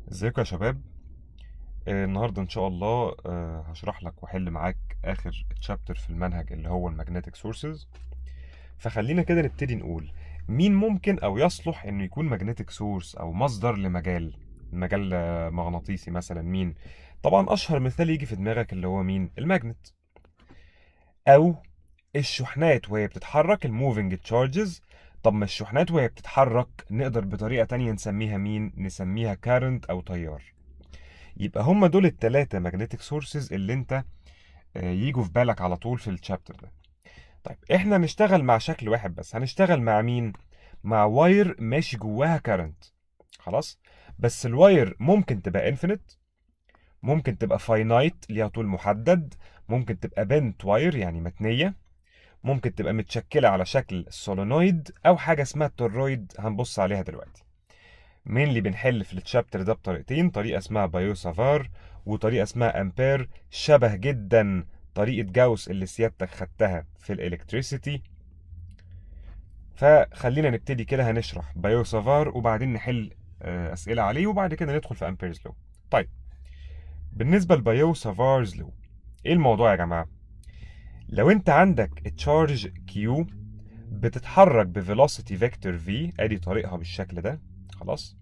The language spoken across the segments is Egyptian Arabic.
ازيكم يا شباب آه، النهارده ان شاء الله آه، هشرح لك واحل معاك اخر تشابتر في المنهج اللي هو المagnetic سورسز فخلينا كده نبتدي نقول مين ممكن او يصلح انه يكون magnetic سورس او مصدر لمجال مجال آه، مغناطيسي مثلا مين طبعا اشهر مثال يجي في دماغك اللي هو مين الماجنت او الشحنات وهي بتتحرك الموفينج تشارجز طب ما الشحنات وهي بتتحرك نقدر بطريقة تانية نسميها مين؟ نسميها كارنت أو تيار يبقى هم دول التلاتة magnetic sources اللي انت آه، يجوا في بالك على طول في الشابتر ده طيب احنا هنشتغل مع شكل واحد بس هنشتغل مع مين؟ مع واير ماشي جواها كارنت خلاص؟ بس الواير ممكن تبقى انفينيت ممكن تبقى فاينايت ليها طول محدد ممكن تبقى بنت واير يعني متنية ممكن تبقى متشكلة على شكل سولونويد أو حاجة اسمها التورويد هنبص عليها دلوقتي مين اللي بنحل في التشابتر ده بطريقتين طريقة اسمها بايو سافار وطريقة اسمها أمبير شبه جدا طريقة جاوس اللي سيادتك خدتها في الإلكتريسيتي فخلينا نبتدي كده هنشرح بايو سافار وبعدين نحل آه، أسئلة عليه وبعد كده ندخل في أمبيرز لو طيب بالنسبة لبايو سافارز لو ايه الموضوع يا جماعة لو انت عندك تشارج كيو بتتحرك بفيلوسيتي فيكتور في ادي طريقها بالشكل ده خلاص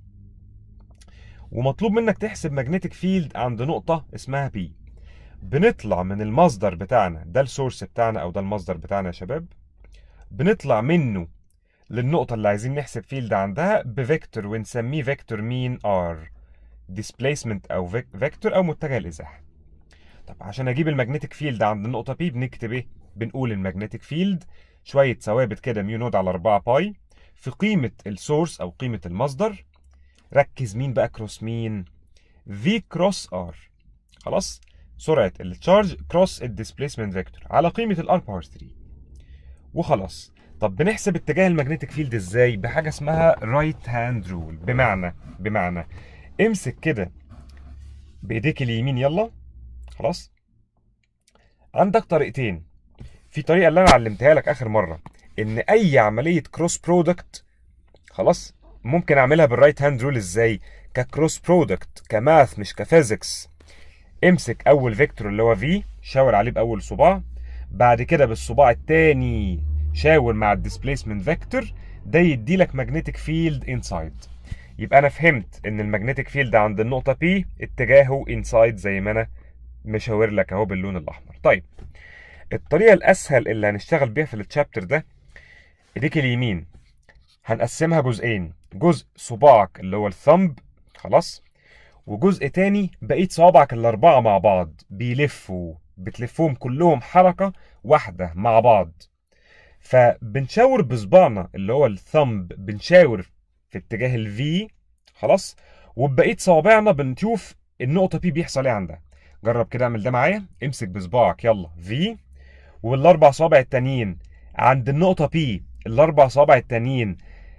ومطلوب منك تحسب ماجنتيك فيلد عند نقطة اسمها بي بنطلع من المصدر بتاعنا ده السورس بتاعنا او ده المصدر بتاعنا يا شباب بنطلع منه للنقطة اللي عايزين نحسب فيلد عندها بفيكتور ونسميه فيكتور مين ار displacement او فيكتور او متجه الازاحة طب عشان اجيب المagnetic فيلد عند النقطة P بنكتب ايه؟ بنقول المagnetic فيلد شوية ثوابت كده ميو نود على 4 باي في قيمة السورس او قيمة المصدر ركز مين بقى كروس مين؟ V كروس R خلاص؟ سرعة التشارج كروس الديسبيسمنت فيكتور على قيمة الار باور 3 وخلاص طب بنحسب اتجاه المagnetic فيلد ازاي؟ بحاجة اسمها رايت هاند رول بمعنى بمعنى امسك كده بايديك اليمين يلا خلاص عندك طريقتين في طريقه اللي انا علمتها لك اخر مره ان اي عمليه كروس برودكت خلاص ممكن اعملها بالرايت هاند رول ازاي ككروس برودكت كماث مش كفيزيكس امسك اول فيكتور اللي هو في شاور عليه باول صباع بعد كده بالصباع التاني شاور مع الديسبيسمنت فيكتور ده يدي لك ماجنتيك فيلد انسايد يبقى انا فهمت ان الماجنتيك فيلد عند النقطه P اتجاهه انسايد زي ما انا مشاور لك اهو باللون الاحمر طيب الطريقه الاسهل اللي هنشتغل بيها في التشابتر ده ايديك اليمين هنقسمها جزئين جزء صباعك اللي هو الثمب خلاص وجزء تاني بقيت صوابعك الاربعه مع بعض بيلفوا بتلفهم كلهم حركه واحده مع بعض فبنشاور بصباعنا اللي هو الثمب بنشاور في اتجاه الفي خلاص وبقيه صوابعنا بنشوف النقطه بي بيحصل ايه عندها جرب كده اعمل ده معايا امسك بصباعك يلا في والاربع صوابع التانيين عند النقطه بي الاربع صوابع التانيين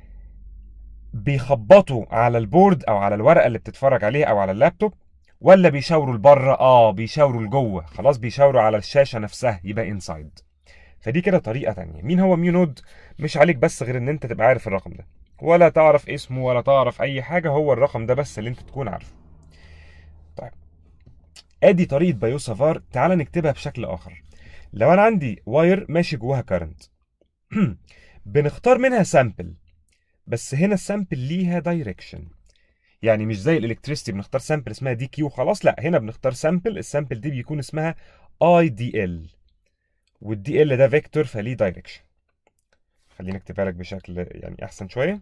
بيخبطوا على البورد او على الورقه اللي بتتفرج عليها او على اللابتوب ولا بيشاوروا لبره اه بيشاوروا لجوه خلاص بيشاوروا على الشاشه نفسها يبقى انسايد فدي كده طريقه تانية مين هو ميو نود مش عليك بس غير ان انت تبقى عارف الرقم ده ولا تعرف اسمه ولا تعرف اي حاجه هو الرقم ده بس اللي انت تكون عارفه طيب ادي طريقه بايو سافار تعال نكتبها بشكل اخر لو انا عندي واير ماشي جواها كارنت بنختار منها سامبل بس هنا السامبل ليها دايركشن يعني مش زي الالكتريستي بنختار سامبل اسمها دي كيو خلاص لا هنا بنختار سامبل السامبل دي بيكون اسمها اي دي ال والدي ال ده فيكتور فليه دايركشن خليني اكتبها لك بشكل يعني احسن شويه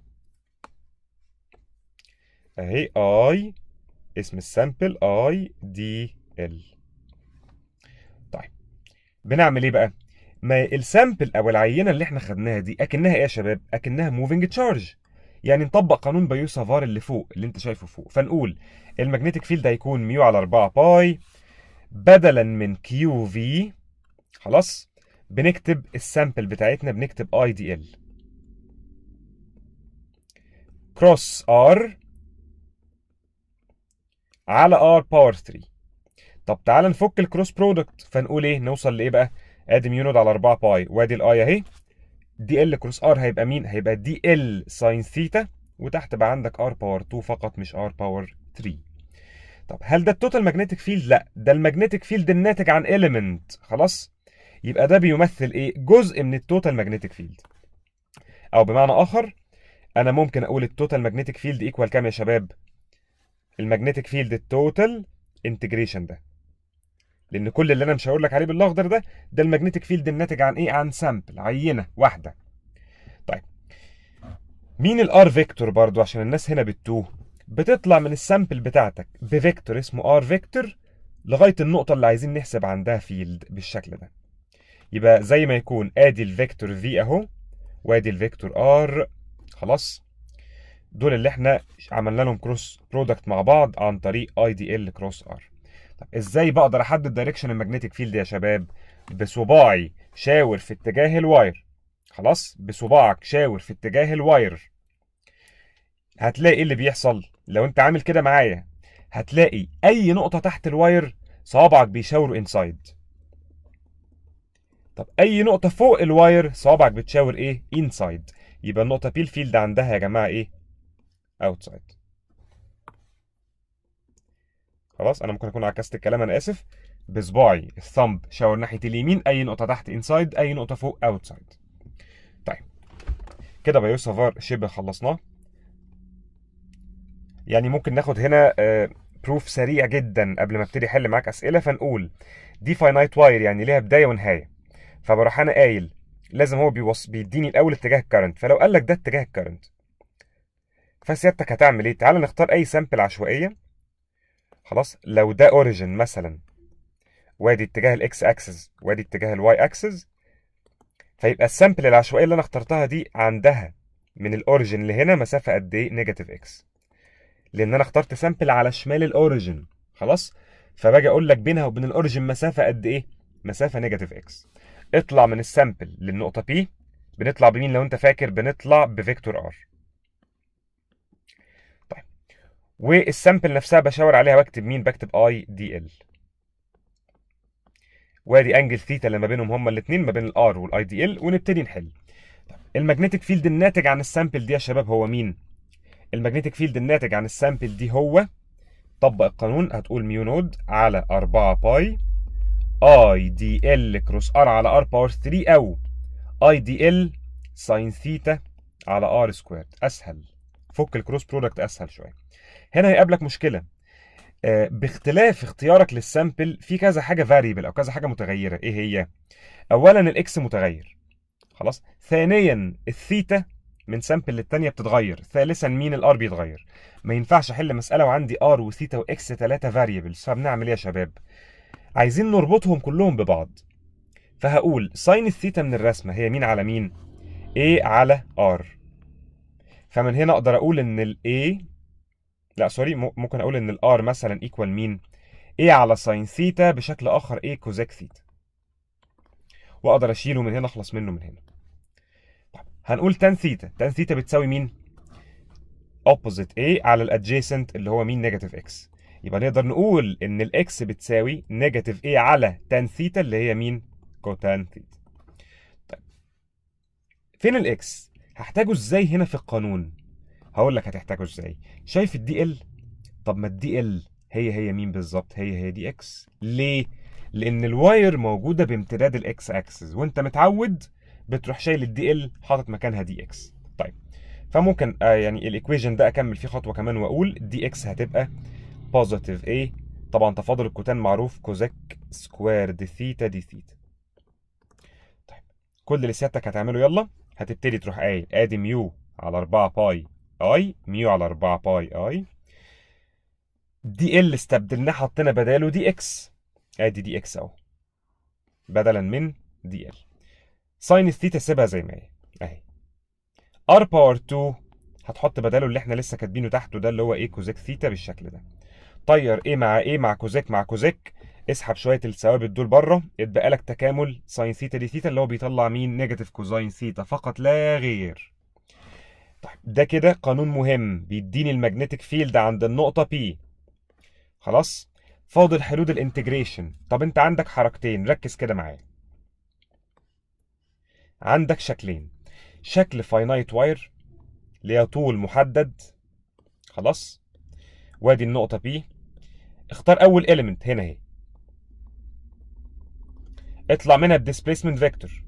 اهي اي اسم السامبل اي دي ال طيب بنعمل ايه بقى ما السامبل او العينه اللي احنا خدناها دي اكنها ايه يا شباب اكنها موفينج تشارج يعني نطبق قانون بايو سافار اللي فوق اللي انت شايفه فوق فنقول المagnetic فيلد هيكون ميو على 4 باي بدلا من كيو في خلاص بنكتب السامبل بتاعتنا بنكتب اي دي ال كروس ار على ار باور 3 طب تعال نفك الكروس برودكت فنقول ايه نوصل لايه بقى ادي ميو نود على 4 باي وادي الاي اهي دي ال كروس ار هيبقى مين هيبقى دي ال ساين ثيتا وتحت بقى عندك ار باور 2 فقط مش ار باور 3 طب هل ده التوتال ماجنتيك فيلد لا ده الماجنتيك فيلد الناتج عن اليمنت خلاص يبقى ده بيمثل ايه جزء من التوتال ماجنتيك فيلد او بمعنى اخر انا ممكن اقول التوتال ماجنتيك فيلد ايكوال كام يا شباب الماجنتيك فيلد التوتال انتجريشن ده لان كل اللي انا مش هقول لك عليه بالاخضر ده ده الماجنتيك فيلد الناتج عن ايه عن سامبل عينه واحده طيب مين الار فيكتور برضو عشان الناس هنا بتتوه بتطلع من السامبل بتاعتك بفيكتور اسمه ار فيكتور لغايه النقطه اللي عايزين نحسب عندها فيلد بالشكل ده يبقى زي ما يكون ادي الفيكتور في اهو وادي الفيكتور ار خلاص دول اللي احنا عملنا لهم كروس برودكت مع بعض عن طريق اي دي ال كروس ار طب ازاي بقدر احدد دايركشن المagnetic فيلد يا شباب بصباعي شاور في اتجاه الواير خلاص بصباعك شاور في اتجاه الواير هتلاقي ايه اللي بيحصل لو انت عامل كده معايا هتلاقي اي نقطة تحت الواير صوابعك بيشاوروا انسايد طب اي نقطة فوق الواير صوابعك بتشاور ايه انسايد يبقى النقطة بي الفيلد عندها يا جماعة ايه اوتسايد خلاص انا ممكن اكون عكست الكلام انا اسف بصباعي الثمب شاور ناحيه اليمين اي نقطه تحت انسايد اي نقطه فوق اوتسايد طيب كده بايو سافار شبه خلصناه يعني ممكن ناخد هنا بروف سريع جدا قبل ما ابتدي احل معاك اسئله فنقول دي فاينايت واير يعني ليها بدايه ونهايه فبروح انا قايل لازم هو بيوص... بيديني الاول اتجاه الكرنت فلو قال لك ده اتجاه الكرنت فسيادتك هتعمل ايه تعال نختار اي سامبل عشوائيه خلاص لو ده اوريجن مثلا وادي اتجاه الاكس اكسس وادي اتجاه الواي اكسس فيبقى السامبل العشوائيه اللي انا اخترتها دي عندها من الاوريجن لهنا مسافه قد ايه نيجاتيف اكس لان انا اخترت سامبل على شمال الاوريجن خلاص فباجي اقول لك بينها وبين الاوريجن مسافه قد ايه مسافه نيجاتيف اكس اطلع من السامبل للنقطه بي بنطلع بمين لو انت فاكر بنطلع بفيكتور ار طيب والسامبل نفسها بشاور عليها واكتب مين بكتب اي دي ال وادي انجل ثيتا اللي ما بينهم هما الاثنين ما بين الار والاي دي ال ونبتدي نحل المagnetic فيلد الناتج عن السامبل دي يا شباب هو مين المagnetic فيلد الناتج عن السامبل دي هو طبق القانون هتقول ميو نود على 4 باي اي دي ال كروس ار على ار باور 3 او اي دي ال ساين ثيتا على ار سكويرد اسهل فك الكروس برودكت اسهل شويه هنا هيقابلك مشكله آه، باختلاف اختيارك للسامبل في كذا حاجه فاريبل او كذا حاجه متغيره ايه هي اولا الاكس متغير خلاص ثانيا الثيتا من سامبل للتانية بتتغير ثالثا مين الار بيتغير ما ينفعش احل مساله وعندي ار وثيتا واكس ثلاثه فاريبلز فبنعمل ايه يا شباب عايزين نربطهم كلهم ببعض فهقول ساين الثيتا من الرسمه هي مين على مين A على R فمن هنا اقدر اقول ان ال A لا سوري م- ممكن اقول ان ال R مثلا ايكوال مين A على ساين ثيتا بشكل اخر A كوزيك ثيتا واقدر اشيله من هنا اخلص منه من هنا طب هنقول تان ثيتا تان ثيتا بتساوي مين opposite A على الادجيسنت اللي هو مين نيجاتيف X يبقى نقدر نقول ان الاكس بتساوي نيجاتيف A على تان ثيتا اللي هي مين كوتان ثيتا طيب فين الاكس هحتاجه ازاي هنا في القانون هقول لك هتحتاجه ازاي شايف الدي ال طب ما الدي ال هي هي مين بالظبط هي هي دي اكس ليه لان الواير موجوده بامتداد الاكس اكسس وانت متعود بتروح شايل الدي ال حاطط مكانها دي اكس طيب فممكن آه يعني الايكويشن ده اكمل فيه خطوه كمان واقول دي اكس هتبقى بوزيتيف A طبعا تفاضل الكوتان معروف كوزيك سكويرد ثيتا دي ثيتا طيب كل اللي سيادتك هتعمله يلا هتبتدي تروح قايل ادي ميو على 4 باي اي ميو على 4 باي اي دي ال استبدلناه حطينا بداله دي اكس ادي دي اكس اهو بدلا من دي ال ساين الثيتا سيبها زي ما هي اهي ار باور 2 هتحط بداله اللي احنا لسه كاتبينه تحته ده اللي هو ايه كوزيك ثيتا بالشكل ده طير ايه مع ايه مع كوزيك مع كوزيك اسحب شويه الثوابت دول بره اتبقى لك تكامل ساين ثيتا دي ثيتا اللي هو بيطلع مين نيجاتيف كوزاين ثيتا فقط لا غير طيب ده كده قانون مهم بيديني المagnetic فيلد عند النقطه بي خلاص فاضل حدود الانتجريشن طب انت عندك حركتين ركز كده معايا عندك شكلين شكل فاينايت واير اللي هي طول محدد خلاص وادي النقطة بي اختار اول element هنا اهي اطلع منها بديسبيسمنت فيكتور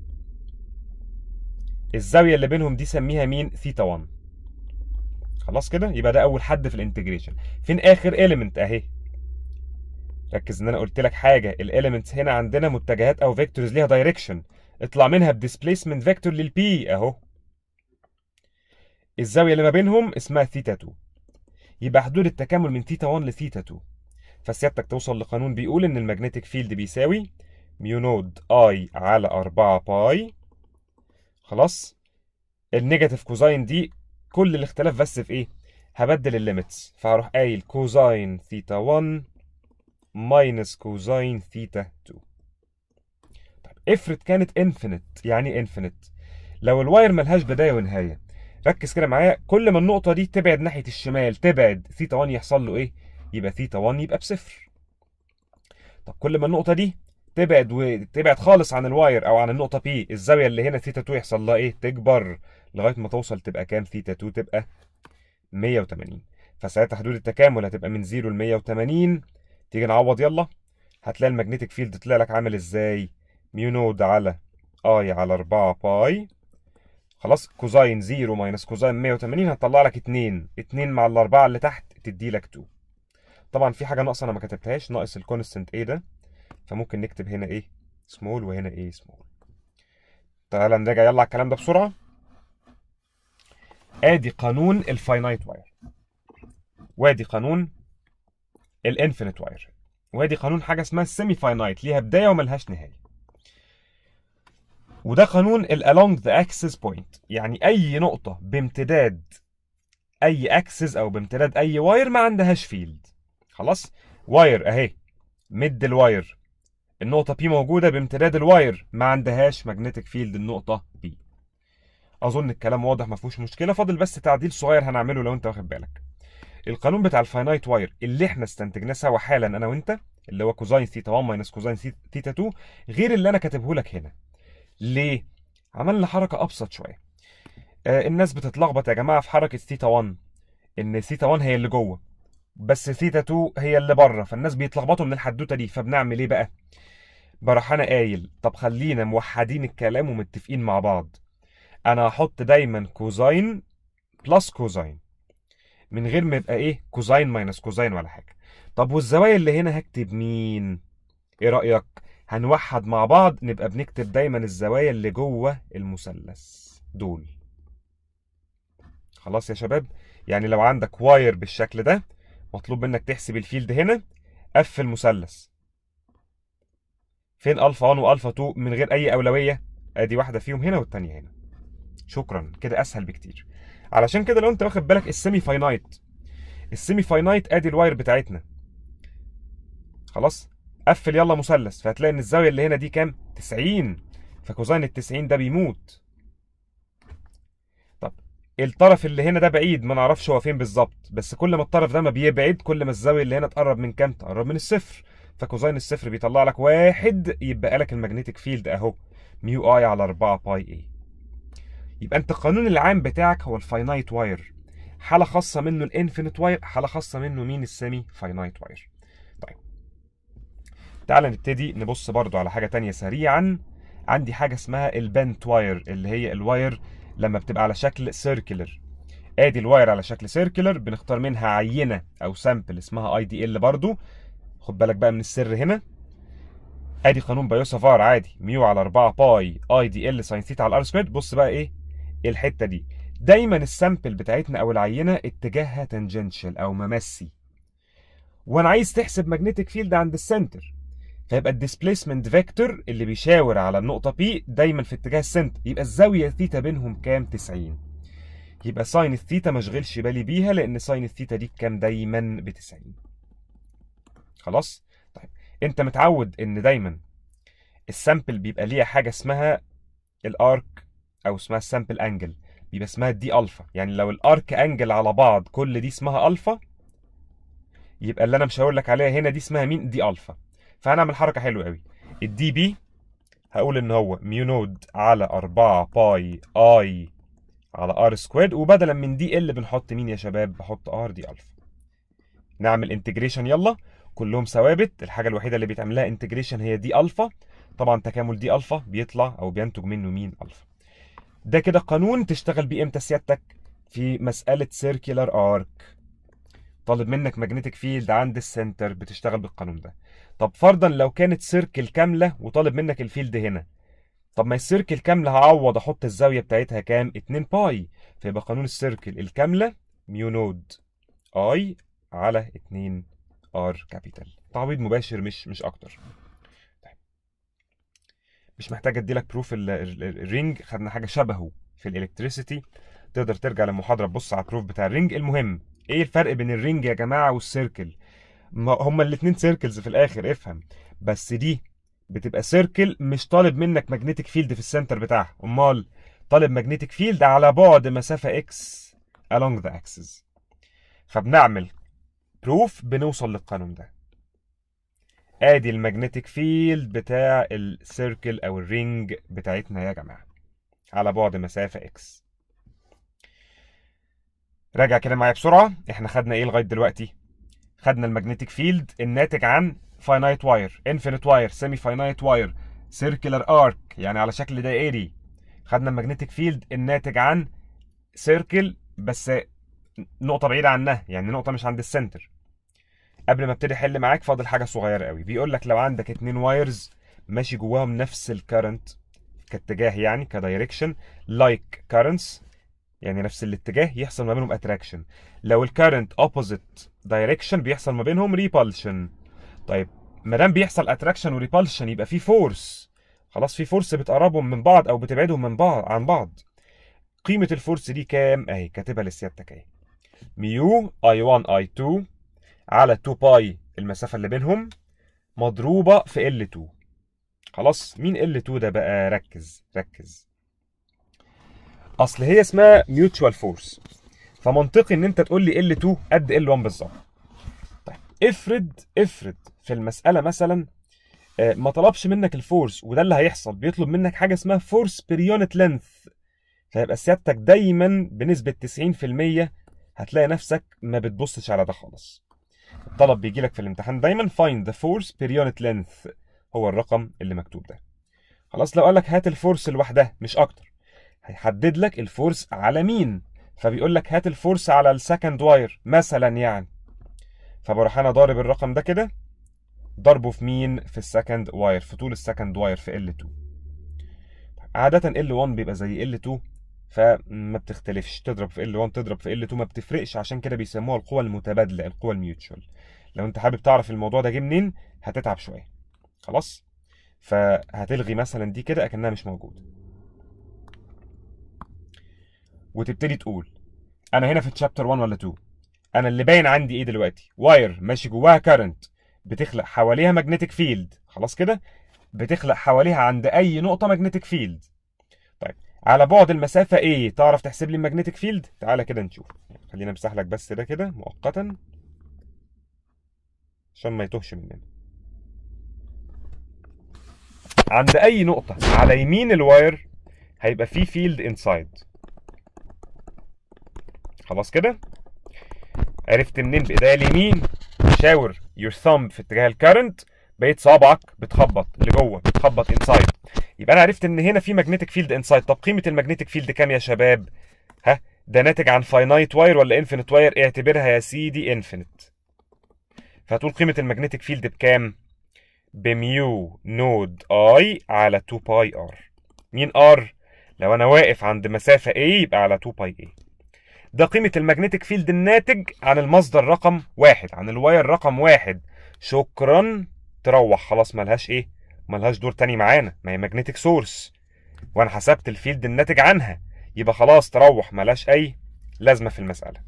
الزاويه اللي بينهم دي سميها مين ثيتا 1 خلاص كده يبقى ده اول حد في الانتجريشن فين اخر element اهي ركز ان انا قلت لك حاجه الاليمنتس هنا عندنا متجهات او فيكتورز ليها دايركشن اطلع منها بديسبيسمنت فيكتور للبي اهو الزاويه اللي ما بينهم اسمها ثيتا 2 يبقى حدود التكامل من ثيتا 1 لثيتا 2 فسيادتك توصل لقانون بيقول ان المagnetic فيلد بيساوي ميو نود اي على 4 باي خلاص النيجاتيف كوزاين دي كل الاختلاف بس في ايه هبدل الليميتس فهروح قايل كوزاين ثيتا 1 ماينس كوزاين ثيتا 2 طيب افرض كانت انفينيت يعني انفينيت لو الواير ملهاش بدايه ونهايه ركز كده معايا كل ما النقطه دي تبعد ناحيه الشمال تبعد ثيتا 1 يحصل له ايه يبقى ثيتا 1 يبقى بصفر طب كل ما النقطه دي تبعد وتبعد خالص عن الواير او عن النقطه بي الزاويه اللي هنا ثيتا 2 يحصل لها ايه تكبر لغايه ما توصل تبقى كام ثيتا 2 تبقى 180 فساعتها حدود التكامل هتبقى من 0 ل 180 تيجي نعوض يلا هتلاقي المagnetic فيلد طلع لك عامل ازاي ميو نود على اي على 4 باي خلاص كوزاين 0 ماينس كوزاين 180 هتطلع لك 2 2 مع الاربعه اللي تحت تدي لك 2 طبعا في حاجه ناقصه انا ما كتبتهاش ناقص الكونستنت ايه ده فممكن نكتب هنا ايه سمول وهنا ايه سمول تعالى نراجع يلا على الكلام ده بسرعه ادي قانون الفاينايت واير وادي قانون الانفينيت واير وادي قانون حاجه اسمها السيمي فاينايت ليها بدايه وملهاش نهايه وده قانون ال along the axis point يعني اي نقطه بامتداد اي اكسس او بامتداد اي واير ما عندهاش فيلد خلاص واير اهي مد الواير النقطه بي موجوده بامتداد الواير ما عندهاش ماجنتيك فيلد النقطه بي اظن الكلام واضح ما فيهوش مشكله فاضل بس تعديل صغير هنعمله لو انت واخد بالك القانون بتاع الفاينايت واير اللي احنا استنتجناه سوا حالا انا وانت اللي هو كوزاين ثيتا 1 ماينس كوزاين ثيتا 2 غير اللي انا كاتبه لك هنا ليه عملنا حركه ابسط شويه آه الناس بتتلخبط يا جماعه في حركه ثيتا 1 ان ثيتا 1 هي اللي جوه بس ثيتا 2 هي اللي بره فالناس بيتلخبطوا من الحدوته دي فبنعمل ايه بقى بروح انا قايل طب خلينا موحدين الكلام ومتفقين مع بعض انا هحط دايما كوزاين بلس كوزاين من غير ما يبقى ايه كوزاين ماينس كوزاين ولا حاجه طب والزوايا اللي هنا هكتب مين ايه رايك هنوحد مع بعض نبقى بنكتب دايما الزوايا اللي جوه المثلث دول خلاص يا شباب يعني لو عندك واير بالشكل ده مطلوب منك تحسب الفيلد هنا قفل مثلث فين الفا 1 والفا 2 من غير اي اولويه ادي واحده فيهم هنا والتانيه هنا شكرا كده اسهل بكتير علشان كده لو انت واخد بالك السيمي فاينايت السيمي فاينايت ادي الواير بتاعتنا خلاص قفل يلا مثلث فهتلاقي ان الزاويه اللي هنا دي كام 90 فكوزين ال 90 ده بيموت طب الطرف اللي هنا ده بعيد ما نعرفش هو فين بالظبط بس كل ما الطرف ده ما بيبعد كل ما الزاويه اللي هنا تقرب من كام تقرب من الصفر فكوزين الصفر بيطلع لك واحد يبقى لك المagnetic فيلد اهو ميو اي على 4 باي اي يبقى انت القانون العام بتاعك هو الفاينايت واير حاله خاصه منه الانفينيت واير حاله خاصه منه مين السيمي فاينايت واير طيب تعال نبتدي نبص برضو على حاجه تانية سريعا عندي حاجه اسمها البنت واير اللي هي الواير لما بتبقى على شكل سيركلر ادي الواير على شكل سيركلر بنختار منها عينه او سامبل اسمها اي دي ال برضو خد بالك بقى من السر هنا ادي قانون بايوسافار عادي ميو على 4 باي اي دي ال ساين ثيتا على الار سكوير بص بقى ايه الحته دي دايما السامبل بتاعتنا او العينه اتجاهها تنجنشال او ممسي وانا عايز تحسب ماجنتيك فيلد عند السنتر فيبقى الديسبيسمنت فيكتور اللي بيشاور على النقطه بي دايما في اتجاه السنتر يبقى الزاويه ثيتا بينهم كام 90 يبقى ساين الثيتا ما اشغلش بالي بيها لان ساين الثيتا دي كام دايما ب 90 خلاص طيب انت متعود ان دايما السامبل بيبقى ليها حاجه اسمها الارك او اسمها السامبل انجل بيبقى اسمها دي الفا يعني لو الارك انجل على بعض كل دي اسمها الفا يبقى اللي انا مش هقول لك عليها هنا دي اسمها مين دي الفا فهنعمل حركه حلوه قوي الدي بي هقول ان هو ميو نود على 4 باي اي على ار سكوير وبدلا من دي ال بنحط مين يا شباب بحط ار دي الفا نعمل انتجريشن يلا كلهم ثوابت الحاجه الوحيده اللي بيتعمل لها انتجريشن هي دي الفا طبعا تكامل دي الفا بيطلع او بينتج منه مين الفا ده كده قانون تشتغل بيه امتى سيادتك في مساله سيركيلر ارك طالب منك ماجنتيك فيلد عند السنتر بتشتغل بالقانون ده طب فرضا لو كانت سيركل كامله وطالب منك الفيلد هنا طب ما السيركل كامله هعوض احط الزاويه بتاعتها كام 2 باي فيبقى قانون السيركل الكامله ميو نود اي على 2 ار كابيتال تعويض مباشر مش مش اكتر طيب. مش محتاج ادي لك بروف الرينج خدنا حاجه شبهه في الالكتريسيتي تقدر ترجع للمحاضره تبص على البروف بتاع الرينج المهم ايه الفرق بين الرينج يا جماعه والسيركل هما الاثنين سيركلز في الاخر افهم بس دي بتبقى سيركل مش طالب منك ماجنتيك فيلد في السنتر بتاعها امال طالب ماجنتيك فيلد على بعد مسافه اكس along the axis فبنعمل بروف بنوصل للقانون ده ادي الماجنتيك فيلد بتاع السيركل او الرينج بتاعتنا يا جماعه على بعد مسافه اكس راجع كده معايا بسرعه احنا خدنا ايه لغايه دلوقتي خدنا الماجنتيك فيلد الناتج عن فاينايت واير انفينيت واير سيمي فاينايت واير سيركلر ارك يعني على شكل دائري خدنا الماجنتيك فيلد الناتج عن سيركل بس نقطه بعيده عنها يعني نقطه مش عند السنتر قبل ما ابتدي احل معاك فاضل حاجه صغيره قوي بيقول لك لو عندك اتنين وايرز ماشي جواهم نفس الكرنت كاتجاه يعني كدايركشن لايك كارنتس يعني نفس الاتجاه يحصل ما بينهم اتراكشن لو الكارنت اوبوزيت دايركشن بيحصل ما بينهم ريبالشن طيب ما دام بيحصل اتراكشن وريبالشن يبقى في فورس خلاص في فورس بتقربهم من بعض او بتبعدهم من بعض عن بعض قيمه الفورس دي كام اهي كاتبها لسيادتك اهي ميو اي 1 اي 2 على 2 باي المسافه اللي بينهم مضروبه في ال 2 خلاص مين ال 2 ده بقى ركز ركز اصل هي اسمها ميوتشوال فورس فمنطقي ان انت تقول لي ال 2 قد ال 1 بالظبط طيب افرض افرض في المساله مثلا ما طلبش منك الفورس وده اللي هيحصل بيطلب منك حاجه اسمها فورس بير يونت لينث فيبقى سيادتك دايما بنسبه 90% هتلاقي نفسك ما بتبصش على ده خالص الطلب بيجي لك في الامتحان دايما find the force per unit length هو الرقم اللي مكتوب ده خلاص لو قال لك هات الفورس لوحدها مش اكتر هيحدد لك الفورس على مين فبيقول لك هات الفورس على السكند واير مثلا يعني فبروح انا ضارب الرقم ده كده ضربه في مين في السكند واير في طول السكند واير في L2 عادة L1 بيبقى زي L2 فما بتختلفش تضرب في L1 تضرب في L2 ما بتفرقش عشان كده بيسموها القوة المتبادلة القوة الميوتشوال لو انت حابب تعرف الموضوع ده جه منين هتتعب شوية خلاص فهتلغي مثلا دي كده اكنها مش موجودة وتبتدي تقول انا هنا في تشابتر 1 ولا 2 انا اللي باين عندي ايه دلوقتي واير ماشي جواها كارنت بتخلق حواليها ماجنتيك فيلد خلاص كده بتخلق حواليها عند اي نقطه ماجنتيك فيلد طيب على بعد المسافه ايه تعرف تحسب لي الماجنتيك فيلد تعالى كده نشوف خلينا امسح لك بس ده كده مؤقتا عشان ما يتوهش مننا عند اي نقطه على يمين الواير هيبقى في فيلد انسايد خلاص كده عرفت منين بايديا اليمين شاور يور ثumb في اتجاه الكرنت بقيت صابعك بتخبط لجوه بتخبط انسايد يبقى انا عرفت ان هنا في ماجنتيك فيلد انسايد طب قيمه الماجنتيك فيلد كام يا شباب ها ده ناتج عن فاينايت واير ولا انفينيت واير اعتبرها يا سيدي انفينيت فهتقول قيمه الماجنتيك فيلد بكام بميو نود اي على 2 باي ار مين ار لو انا واقف عند مسافه A يبقى على 2 باي A ده قيمة المagnetic فيلد الناتج عن المصدر رقم واحد عن الواير رقم واحد شكرا تروح خلاص ملهاش ايه ملهاش دور تاني معانا ما هي magnetic سورس وانا حسبت الفيلد الناتج عنها يبقى خلاص تروح ملهاش اي لازمة في المسألة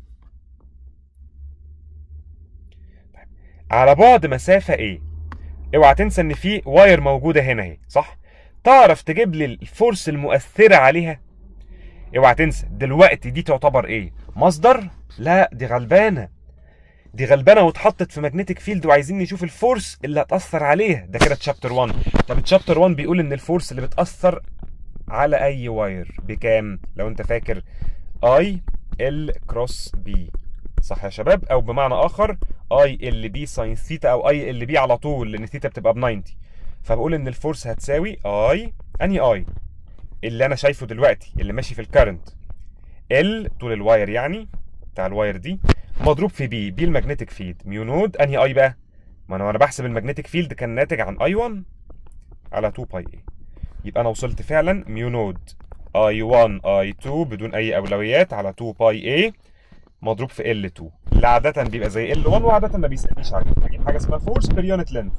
طيب. على بعد مسافة ايه اوعى تنسى ان في واير موجودة هنا اهي صح تعرف تجيب لي الفورس المؤثرة عليها اوعى تنسى دلوقتي دي تعتبر ايه مصدر لا دي غلبانه دي غلبانه واتحطت في ماجنتيك فيلد وعايزين نشوف الفورس اللي هتاثر عليها ده كده تشابتر 1 طب تشابتر 1 بيقول ان الفورس اللي بتاثر على اي واير بكام لو انت فاكر اي ال كروس بي صح يا شباب او بمعنى اخر اي ال بي ساين ثيتا او اي ال بي على طول لان ثيتا بتبقى ب 90 فبقول ان الفورس هتساوي اي انهي اي اللي انا شايفه دلوقتي اللي ماشي في الكرنت ال طول الواير يعني بتاع الواير دي مضروب في بي بي الماجنتيك فيلد ميو نود انهي اي بقى ما انا وانا بحسب الماجنتيك فيلد كان ناتج عن اي 1 على 2 باي اي يبقى انا وصلت فعلا ميو نود اي 1 اي 2 بدون اي اولويات على 2 باي اي مضروب في ال 2 اللي عاده بيبقى زي ال 1 وعاده ما بيسالنيش عليه بجيب حاجه اسمها فورس بير يونت لينث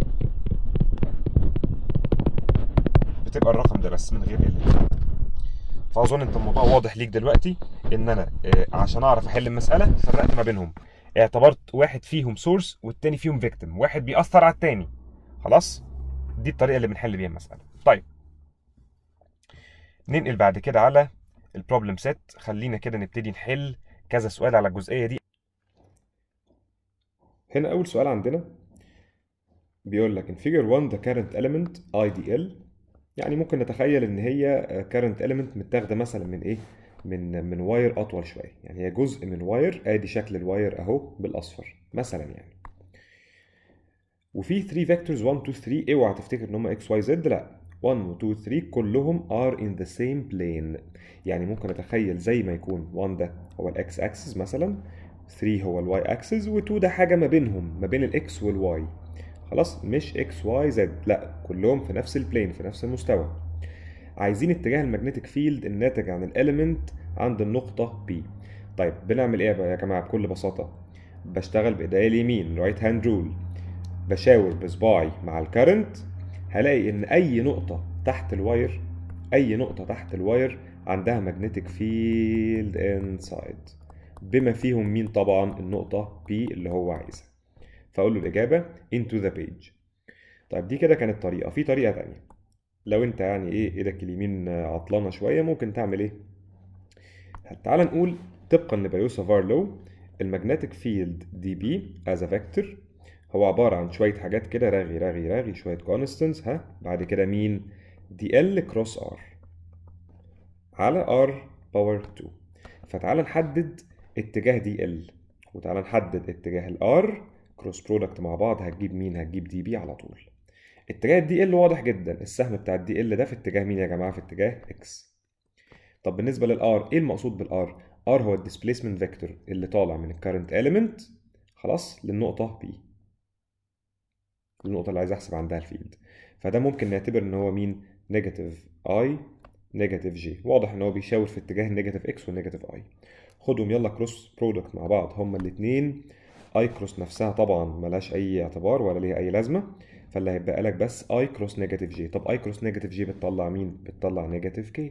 بتبقى الرقم ده بس من غير ال فاظن انت الموضوع واضح ليك دلوقتي ان انا آه، عشان اعرف احل المساله فرقت ما بينهم اعتبرت واحد فيهم سورس والتاني فيهم فيكتيم واحد بيأثر على التاني خلاص دي الطريقه اللي بنحل بيها المساله طيب ننقل بعد كده على البروبلم سيت خلينا كده نبتدي نحل كذا سؤال على الجزئيه دي هنا اول سؤال عندنا بيقول لك in figure 1 the current element IDL يعني ممكن نتخيل ان هي current element متاخده مثلا من ايه من من واير اطول شويه يعني هي جزء من واير ادي شكل الواير اهو بالاصفر مثلا يعني وفي 3 فيكتورز 1 2 3 اوعى تفتكر ان هم اكس واي زد لا 1 و 2 3 كلهم are in the same plane يعني ممكن اتخيل زي ما يكون 1 ده هو الاكس اكسس مثلا 3 هو الواي اكسس و2 ده حاجه ما بينهم ما بين الاكس والواي خلاص مش اكس واي زد لا كلهم في نفس البلين في نفس المستوى عايزين اتجاه المagnetic فيلد الناتج عن الاليمنت عند النقطة P طيب بنعمل ايه بقى يا جماعة بكل بساطة بشتغل بايديا اليمين رايت هاند رول بشاور بصباعي مع الكرنت هلاقي ان اي نقطة تحت الواير اي نقطة تحت الواير عندها magnetic field inside بما فيهم مين طبعا النقطة P اللي هو عايزها فاقول له الاجابة into the page طيب دي كده كانت طريقة في طريقة تانية لو انت يعني ايه ايدك اليمين عطلانة شوية ممكن تعمل ايه تعال نقول طبقا لبيوسا لو المagnetic field دي بي as a vector هو عبارة عن شوية حاجات كده رغي رغي رغي شوية constants ها بعد كده مين دي ال كروس ار على ار باور 2 فتعال نحدد اتجاه دي ال وتعال نحدد اتجاه الار كروس برودكت مع بعض هتجيب مين هتجيب دي بي على طول اتجاه الدي ال واضح جدا السهم بتاع الدي ال ده في اتجاه مين يا جماعه في اتجاه اكس طب بالنسبه للار ايه المقصود بالار ار هو الديسبيسمنت فيكتور اللي طالع من الكرنت اليمنت خلاص للنقطه بي النقطه اللي عايز احسب عندها الفيلد فده ممكن نعتبر ان هو مين نيجاتيف اي نيجاتيف جي واضح ان هو بيشاور في اتجاه النيجاتيف اكس والنيجاتيف اي خدهم يلا كروس برودكت مع بعض هما الاثنين اي كروس نفسها طبعا ملهاش اي اعتبار ولا ليها اي لازمه فاللي هيبقى لك بس اي كروس نيجاتيف جي طب اي كروس نيجاتيف جي بتطلع مين بتطلع نيجاتيف كي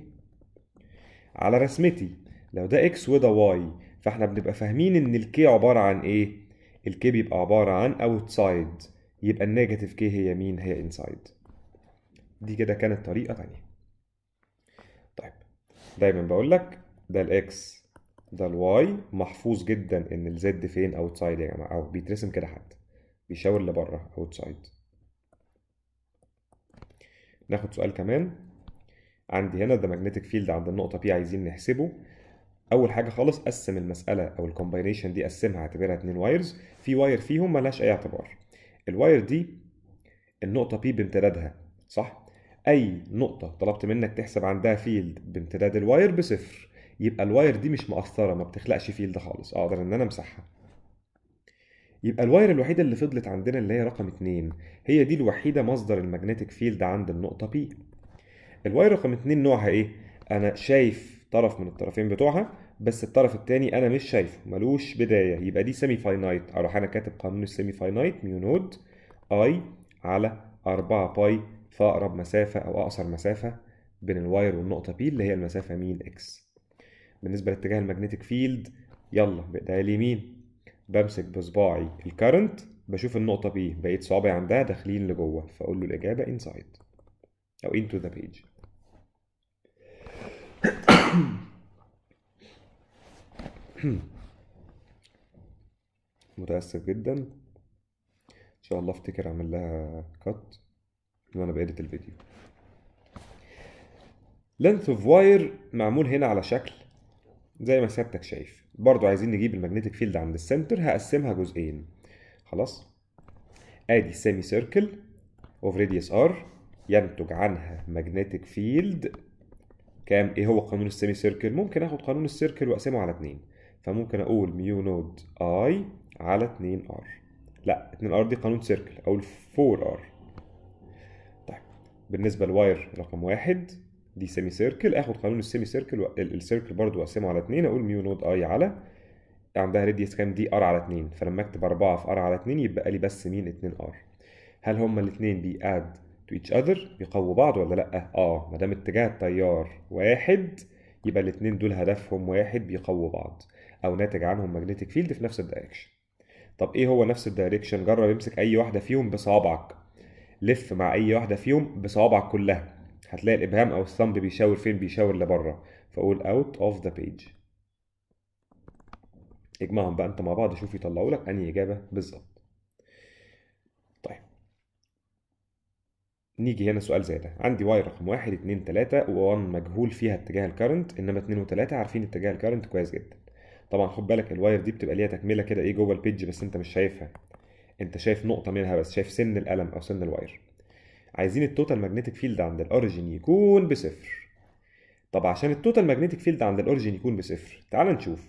على رسمتي لو ده اكس وده واي فاحنا بنبقى فاهمين ان الكي عباره عن ايه الكي بيبقى عباره عن اوتسايد يبقى النيجاتيف كي هي مين هي انسايد دي كده كانت طريقه تانية طيب دايما بقول لك ده الاكس ده الواي محفوظ جدا ان الزد فين اوتسايد يا جماعه او بيترسم كده حتى بيشاور لبره اوتسايد ناخد سؤال كمان عندي هنا ده ماجنتيك فيلد عند النقطه بي عايزين نحسبه اول حاجه خالص قسم المساله او الكومباينيشن دي قسمها اعتبرها اتنين وايرز في واير فيهم ملهاش اي اعتبار الواير دي النقطه بي بامتدادها صح اي نقطه طلبت منك تحسب عندها فيلد بامتداد الواير بصفر يبقى الواير دي مش مؤثره ما بتخلقش فيلد خالص اقدر ان انا امسحها يبقى الواير الوحيده اللي فضلت عندنا اللي هي رقم اتنين هي دي الوحيده مصدر المagnetic فيلد عند النقطه بي الواير رقم اتنين نوعها ايه انا شايف طرف من الطرفين بتوعها بس الطرف التاني انا مش شايفه ملوش بدايه يبقى دي سيمي فاينايت اروح انا كاتب قانون السيمي فاينايت ميو نود اي على 4 باي في اقرب مسافه او اقصر مسافه بين الواير والنقطه بي اللي هي المسافه مين اكس بالنسبه لاتجاه المagnetic فيلد يلا بايديا اليمين بمسك بصباعي الكرنت بشوف النقطه بي بقيت صوابعي عندها داخلين لجوه فاقول له الاجابه انسايد او into the page متأسف جدا ان شاء الله افتكر اعمل لها كات وانا بإيديت الفيديو length of wire معمول هنا على شكل زي ما سيادتك شايف برضو عايزين نجيب المagnetic فيلد عند السنتر هقسمها جزئين خلاص ادي سيمي سيركل اوف راديوس ار ينتج عنها ماجنتيك فيلد كام ايه هو قانون السيمي سيركل ممكن اخد قانون السيركل واقسمه على 2 فممكن اقول ميو نود اي على 2 ار لا 2 ار دي قانون سيركل او 4 ار طيب بالنسبه لواير رقم واحد دي سيمي سيركل اخد قانون السيمي سيركل و... ال- السيركل برضو واقسمه على 2 اقول ميو نود اي على عندها راديوس كام دي ار على 2 فلما اكتب 4 في ار على 2 يبقى لي بس مين 2 ار هل هما الاثنين بياد تو each other بيقووا بعض ولا لا اه ما دام اتجاه التيار واحد يبقى الاثنين دول هدفهم واحد بيقووا بعض او ناتج عنهم ماجنتيك فيلد في نفس الدايركشن طب ايه هو نفس الدايركشن جرب امسك اي واحده فيهم بصوابعك لف مع اي واحده فيهم بصوابعك كلها هتلاقي الابهام او الثumb بيشاور فين بيشاور لبره فاقول out of the page اجمعهم بقى انت مع بعض شوف يطلعوا لك انهي اجابه بالظبط طيب نيجي هنا سؤال زي ده عندي واي رقم واحد اتنين تلاتة و1 مجهول فيها اتجاه الكرنت انما اتنين وتلاتة عارفين اتجاه الكرنت كويس جدا طبعا خد بالك الواير دي بتبقى ليها تكملة كده ايه جوه البيج بس انت مش شايفها انت شايف نقطة منها بس شايف سن القلم او سن الواير عايزين التوتال ماجنتيك فيلد عند الاوريجين يكون بصفر طب عشان التوتال ماجنتيك فيلد عند الاوريجين يكون بصفر تعال نشوف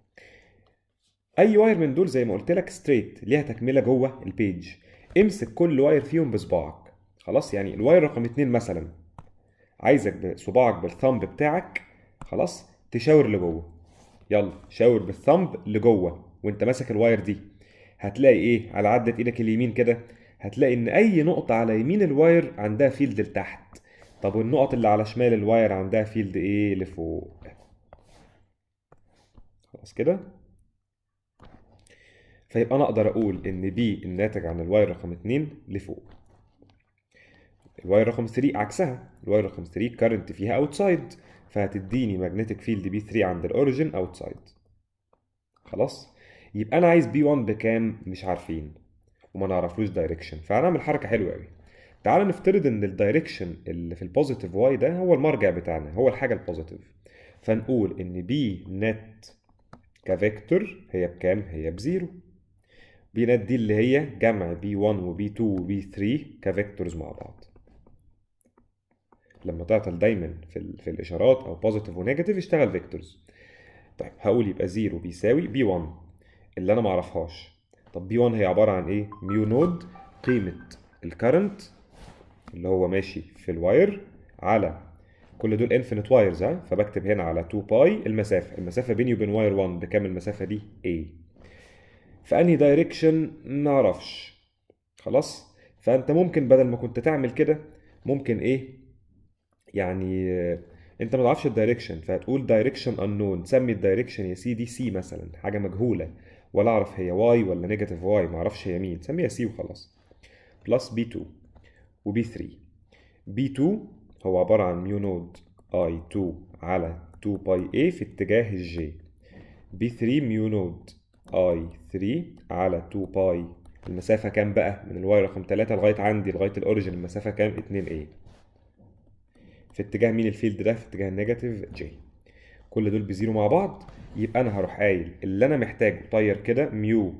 اي واير من دول زي ما قلت لك ستريت ليها تكمله جوه البيج امسك كل واير فيهم بصباعك خلاص يعني الواير رقم اتنين مثلا عايزك بصباعك بالثامب بتاعك خلاص تشاور لجوه يلا شاور بالثامب لجوه وانت ماسك الواير دي هتلاقي ايه على عدة ايدك اليمين كده هتلاقي ان اي نقطة على يمين الواير عندها فيلد لتحت طب والنقط اللي على شمال الواير عندها فيلد ايه لفوق خلاص كده فيبقى انا اقدر اقول ان بي الناتج عن الواير رقم 2 لفوق الواير رقم 3 عكسها الواير رقم 3 كارنت فيها اوتسايد فهتديني ماجنتيك فيلد بي 3 عند الاوريجن اوتسايد خلاص يبقى انا عايز بي 1 بكام مش عارفين وما نعرفلوش دايركشن فهنعمل حركه حلوه قوي تعال نفترض ان الدايركشن اللي في البوزيتيف واي ده هو المرجع بتاعنا هو الحاجه البوزيتيف فنقول ان بي نت كفيكتور هي بكام هي بزيرو بي نت دي اللي هي جمع بي 1 وبي 2 وبي 3 كفيكتورز مع بعض لما تعطل دايما في, ال... في الاشارات او بوزيتيف ونيجاتيف اشتغل فيكتورز طيب هقول يبقى 0 بيساوي بي 1 اللي انا معرفهاش طب بي 1 هي عباره عن ايه ميو نود قيمه الكرنت اللي هو ماشي في الواير على كل دول انفينيت وايرز ها فبكتب هنا على 2 باي المسافه المسافه بيني وبين واير 1 بكام المسافه دي A في انهي دايركشن نعرفش خلاص فانت ممكن بدل ما كنت تعمل كده ممكن ايه يعني آه، انت ما تعرفش الدايركشن فهتقول دايركشن انون سمي الدايركشن يا سي دي سي مثلا حاجه مجهوله ولا اعرف هي واي ولا نيجاتيف واي ما اعرفش هي مين سميها سي وخلاص بلس بي 2 وبي 3 بي 2 هو عباره عن ميو نود اي 2 على 2 باي اي في اتجاه الجي بي 3 ميو نود اي 3 على 2 باي المسافة كام بقى من الواي رقم 3 لغاية عندي لغاية الاوريجن المسافة كام 2 a في اتجاه مين الفيلد ده في اتجاه النيجاتيف جي كل دول بزيرو مع بعض يبقى انا هروح قايل اللي انا محتاجه طير كده ميو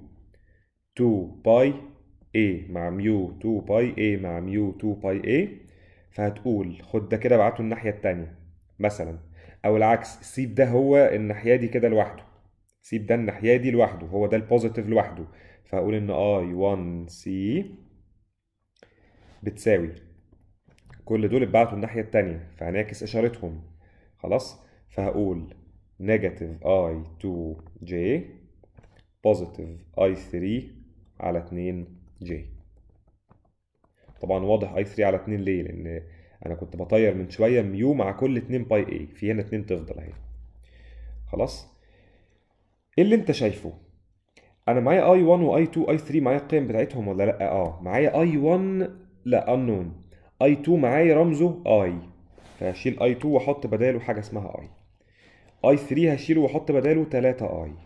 2 باي a مع ميو 2 باي a مع ميو 2 باي a فهتقول خد ده كده ابعته الناحية التانية مثلا او العكس سيب ده هو الناحية دي كده لوحده سيب ده الناحية دي لوحده هو ده البوزيتيف لوحده فهقول ان اي 1 سي بتساوي كل دول اتبعتوا الناحية التانية فهنعكس اشارتهم خلاص فهقول نيجاتيف اي 2 جي بوزيتيف اي 3 على 2 جي طبعا واضح اي 3 على 2 ليه لان انا كنت بطير من شويه ميو مع كل 2 باي اي في هنا 2 تفضل اهي خلاص ايه اللي انت شايفه انا معايا اي 1 واي 2 اي 3 معايا القيم بتاعتهم ولا لا اه معايا اي 1 لا انون اي 2 معايا رمزه اي فهشيل اي 2 واحط بداله حاجه اسمها اي اي 3 هشيله واحط بداله 3 اي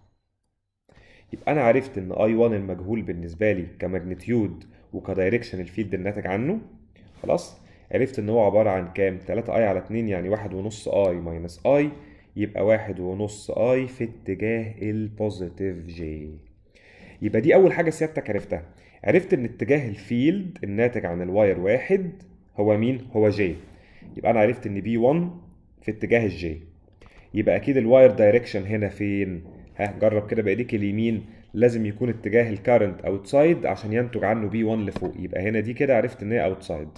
يبقى انا عرفت ان اي 1 المجهول بالنسبه لي كماجنتيود وكدايركشن الفيلد الناتج عنه خلاص عرفت ان هو عباره عن كام 3 اي على 2 يعني واحد ونص اي ماينس اي يبقى واحد ونص اي في اتجاه البوزيتيف جي يبقى دي اول حاجه سيادتك عرفتها عرفت ان اتجاه الفيلد الناتج عن الواير واحد هو مين هو جي يبقى انا عرفت ان بي 1 في اتجاه الجي يبقى اكيد الواير دايركشن هنا فين ها جرب كده بايديك اليمين لازم يكون اتجاه الكارنت اوتسايد عشان ينتج عنه بي 1 لفوق يبقى هنا دي كده عرفت ان هي اوتسايد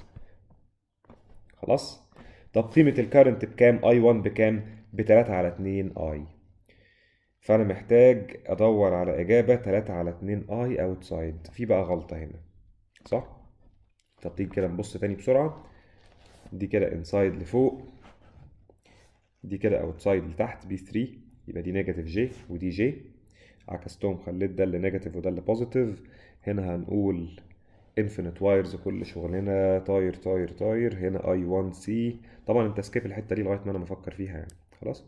خلاص طب قيمه الكارنت بكام اي 1 بكام ب 3 على 2 اي فانا محتاج ادور على اجابه 3 على 2 اي اوتسايد في بقى غلطه هنا صح طب تيجي كده نبص تاني بسرعه دي كده انسايد لفوق دي كده اوتسايد لتحت بي 3 يبقى دي نيجاتيف جي ودي جي عكستهم خليت ده اللي نيجاتيف وده اللي بوزيتيف هنا هنقول انفينيت وايرز كل شغلنا طاير طاير طاير هنا اي 1 سي طبعا انت سكيب الحته دي لغايه ما انا بفكر فيها يعني خلاص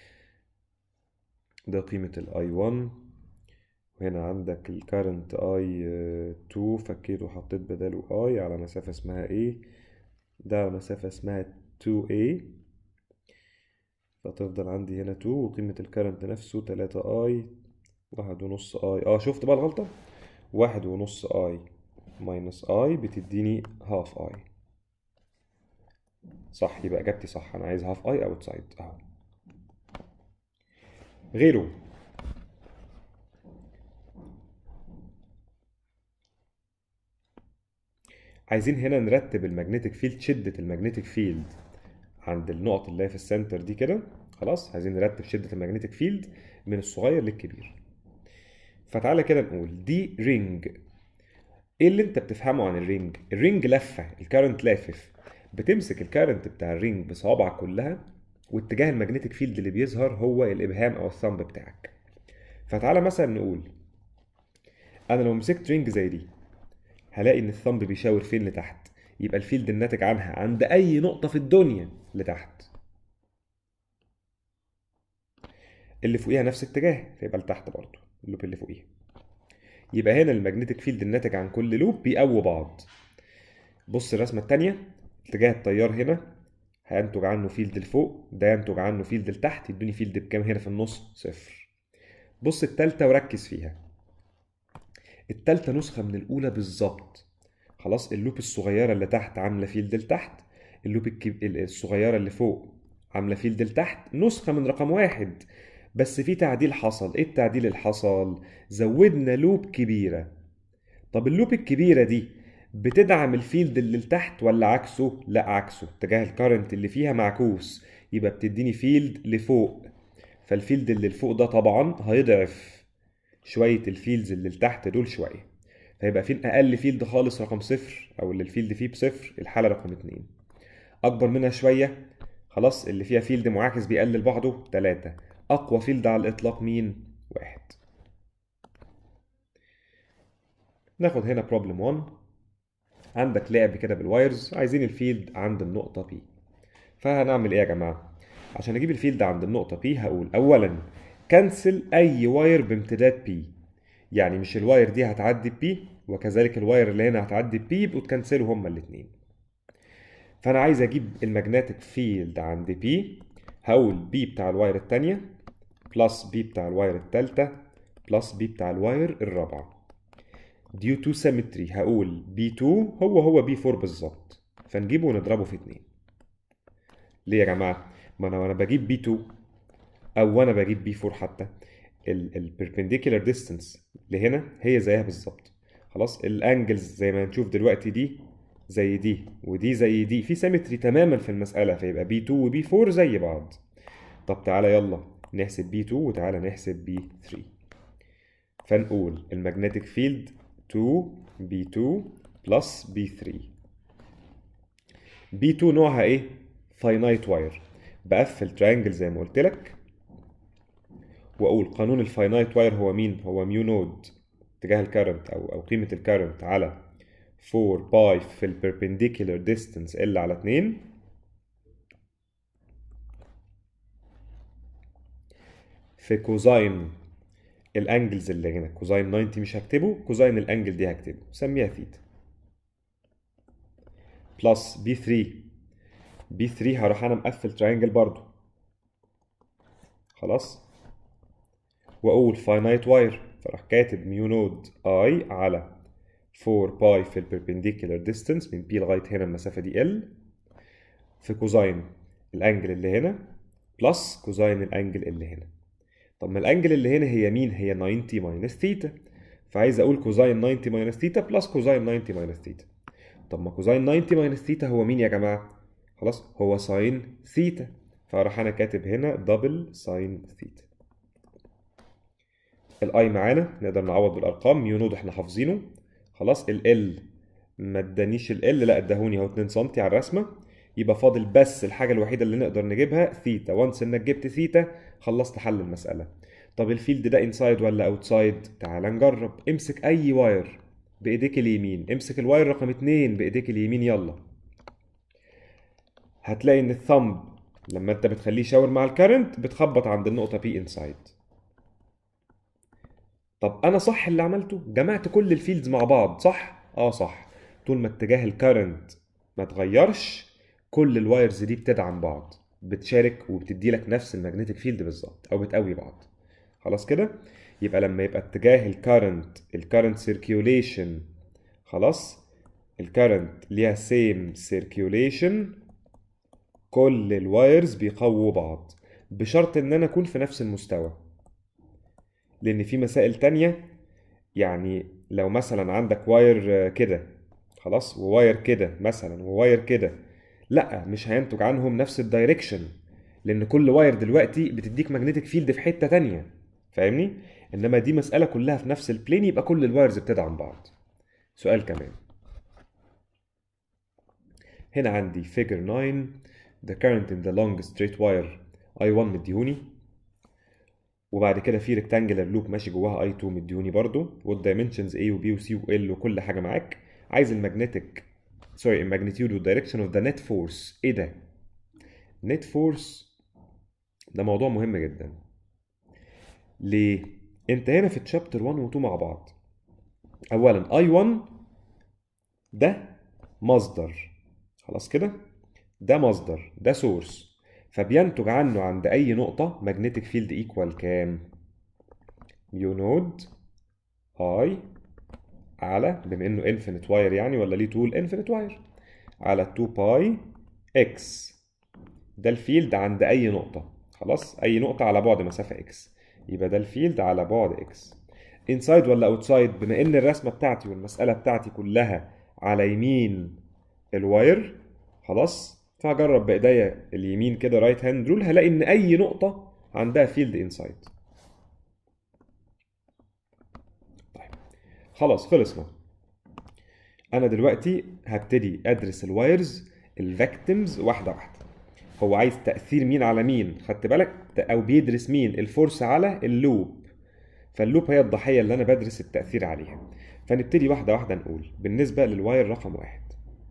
ده قيمه الاي 1 وهنا عندك الكارنت اي 2 فكيته وحطيت بداله اي على مسافه اسمها ايه ده على مسافه اسمها 2a فتفضل عندي هنا 2 وقيمة الكرنت نفسه 3 اي واحد ونص اي اه شفت بقى الغلطة واحد ونص اي ماينس اي بتديني هاف اي صح يبقى اجابتي صح انا عايز هاف اي اوتسايد اهو غيره عايزين هنا نرتب المagnetic فيلد شدة المagnetic فيلد عند النقط اللي هي في السنتر دي كده خلاص عايزين نرتب شدة المagnetic فيلد من الصغير للكبير فتعالى كده نقول دي رينج ايه اللي انت بتفهمه عن الرينج الرينج لفة الكارنت لافف بتمسك الكارنت بتاع الرينج بصوابعك كلها واتجاه المagnetic فيلد اللي بيظهر هو الابهام او الثمب بتاعك فتعالى مثلا نقول انا لو مسكت رينج زي دي هلاقي ان الثمب بيشاور فين لتحت يبقى الفيلد الناتج عنها عند اي نقطة في الدنيا لتحت اللي فوقيها نفس اتجاه فيبقى لتحت برضه اللوب اللي فوقيها يبقى هنا المagnetic فيلد الناتج عن كل لوب بيقووا بعض بص الرسمة التانية اتجاه التيار هنا هينتج عنه فيلد لفوق ده ينتج عنه فيلد لتحت يدوني فيلد بكام هنا في النص صفر بص التالتة وركز فيها التالتة نسخة من الأولى بالظبط خلاص اللوب الصغيرة اللي تحت عاملة فيلد لتحت اللوب الكب... الصغيرة اللي فوق عاملة فيلد لتحت نسخة من رقم واحد بس في تعديل حصل ايه التعديل اللي حصل زودنا لوب كبيرة طب اللوب الكبيرة دي بتدعم الفيلد اللي لتحت ولا عكسه لا عكسه اتجاه الكارنت اللي فيها معكوس يبقى بتديني فيلد لفوق فالفيلد اللي لفوق ده طبعا هيضعف شوية الفيلدز اللي لتحت دول شوية فيبقى فين أقل فيلد خالص رقم صفر أو اللي الفيلد فيه بصفر الحالة رقم اتنين أكبر منها شوية خلاص اللي فيها فيلد معاكس بيقلل بعضه تلاتة أقوى فيلد على الإطلاق مين؟ واحد ناخد هنا بروبلم 1 عندك لعب كده بالوايرز عايزين الفيلد عند النقطة P فهنعمل إيه يا جماعة؟ عشان أجيب الفيلد عند النقطة P هقول أولا كنسل أي واير بامتداد P يعني مش الواير دي هتعدي P وكذلك الواير اللي هنا هتعدي P يبقوا تكنسلوا هما الاتنين فأنا عايز أجيب المagnetic فيلد عند P هقول B بتاع الواير التانية بلس B بتاع الواير التالتة بلس B بتاع الواير الرابعة due to symmetry هقول B2 هو هو B4 بالظبط فنجيبه ونضربه في اتنين ليه يا جماعة؟ ما أنا وأنا بجيب B2 أو وأنا بجيب B4 حتى البربنديكولار ديستانس اللي هنا هي زيها بالظبط خلاص الانجلز زي ما هنشوف دلوقتي دي زي دي ودي زي دي في سيمتري تماما في المسألة فيبقى بي 2 وبي 4 زي بعض طب تعالى يلا نحسب بي 2 وتعالى نحسب بي 3 فنقول المagnetic فيلد 2 بي 2 بلس بي 3 بي 2 نوعها ايه؟ فاينايت واير بقفل تريانجل زي ما قلت لك واقول قانون الفاينايت واير هو مين؟ هو ميو نود اتجاه الكارنت او او قيمة الكارنت على 4 باي في البربنديكولار ديستانس ال على 2 في كوزاين الانجلز اللي هنا كوزاين 90 مش هكتبه كوزاين الانجل دي هكتبه سميها ثيتا بلس بي 3 بي 3 هروح انا مقفل تراينجل برضو خلاص واقول فاينايت واير فراح كاتب ميو نود اي على 4 باي في البربنديكولار ديستانس من بي لغايه هنا المسافه دي ال في كوزاين الانجل اللي هنا بلس كوزاين الانجل اللي هنا طب ما الانجل اللي هنا هي مين هي 90 ماينس ثيتا فعايز اقول كوزاين 90 ماينس ثيتا بلس كوزاين 90 ماينس ثيتا طب ما كوزاين 90 ماينس ثيتا هو مين يا جماعه خلاص هو ساين ثيتا فراح انا كاتب هنا دبل ساين ثيتا الاي معانا نقدر نعوض بالارقام ميو نود احنا حافظينه خلاص ال ما ادانيش ال لا اداهوني اهو 2 سم على الرسمه يبقى فاضل بس الحاجه الوحيده اللي نقدر نجيبها ثيتا وانس انك جبت ثيتا خلصت حل المساله طب الفيلد ده انسايد ولا اوتسايد تعال نجرب امسك اي واير بايديك اليمين امسك الواير رقم 2 بايديك اليمين يلا هتلاقي ان الثمب لما انت بتخليه يشاور مع الكرنت بتخبط عند النقطه بي انسايد طب انا صح اللي عملته جمعت كل الفيلدز مع بعض صح اه صح طول ما اتجاه الكرنت ما اتغيرش كل الوايرز دي بتدعم بعض بتشارك وبتدي لك نفس المagnetic فيلد بالظبط او بتقوي بعض خلاص كده يبقى لما يبقى اتجاه الكرنت الكرنت سيركيوليشن خلاص الكرنت ليها سيم سيركيوليشن كل الوايرز بيقووا بعض بشرط ان انا اكون في نفس المستوى لان في مسائل تانية يعني لو مثلا عندك واير كده خلاص وواير كده مثلا وواير كده لا مش هينتج عنهم نفس الدايركشن لان كل واير دلوقتي بتديك ماجنتيك فيلد في حته تانية فاهمني انما دي مساله كلها في نفس البلين يبقى كل الوايرز بتدعم بعض سؤال كمان هنا عندي figure 9 the current in the long straight wire I1 مديهوني وبعد كده في ريكتانجلر لوب ماشي جواها I2 مديوني برضو والدايمنشنز A و B و C و L وكل حاجة معاك عايز المagnetic سوري الماجنتيود والدايركشن اوف ذا نت فورس ايه ده؟ نت فورس ده موضوع مهم جدا ليه؟ انت هنا في تشابتر 1 و 2 مع بعض اولا I1 ده مصدر خلاص كده؟ ده مصدر ده سورس فبينتج عنه عند اي نقطة magnetic field equal كام؟ ميو نود اي على بما انه انفينيت واير يعني ولا ليه طول انفينيت واير على 2 باي اكس ده الفيلد عند اي نقطة خلاص اي نقطة على بعد مسافة اكس يبقى ده الفيلد على بعد اكس انسايد ولا اوتسايد بما ان الرسمة بتاعتي والمسألة بتاعتي كلها على يمين الواير خلاص فهجرب بايديا اليمين كده رايت هاند رول هلاقي ان اي نقطة عندها فيلد انسايد خلاص خلصنا انا دلوقتي هبتدي ادرس الوايرز الفاكتمز واحده واحده هو عايز تاثير مين على مين خدت بالك او بيدرس مين الفورس على اللوب فاللوب هي الضحيه اللي انا بدرس التاثير عليها فنبتدي واحده واحده نقول بالنسبه للواير رقم واحد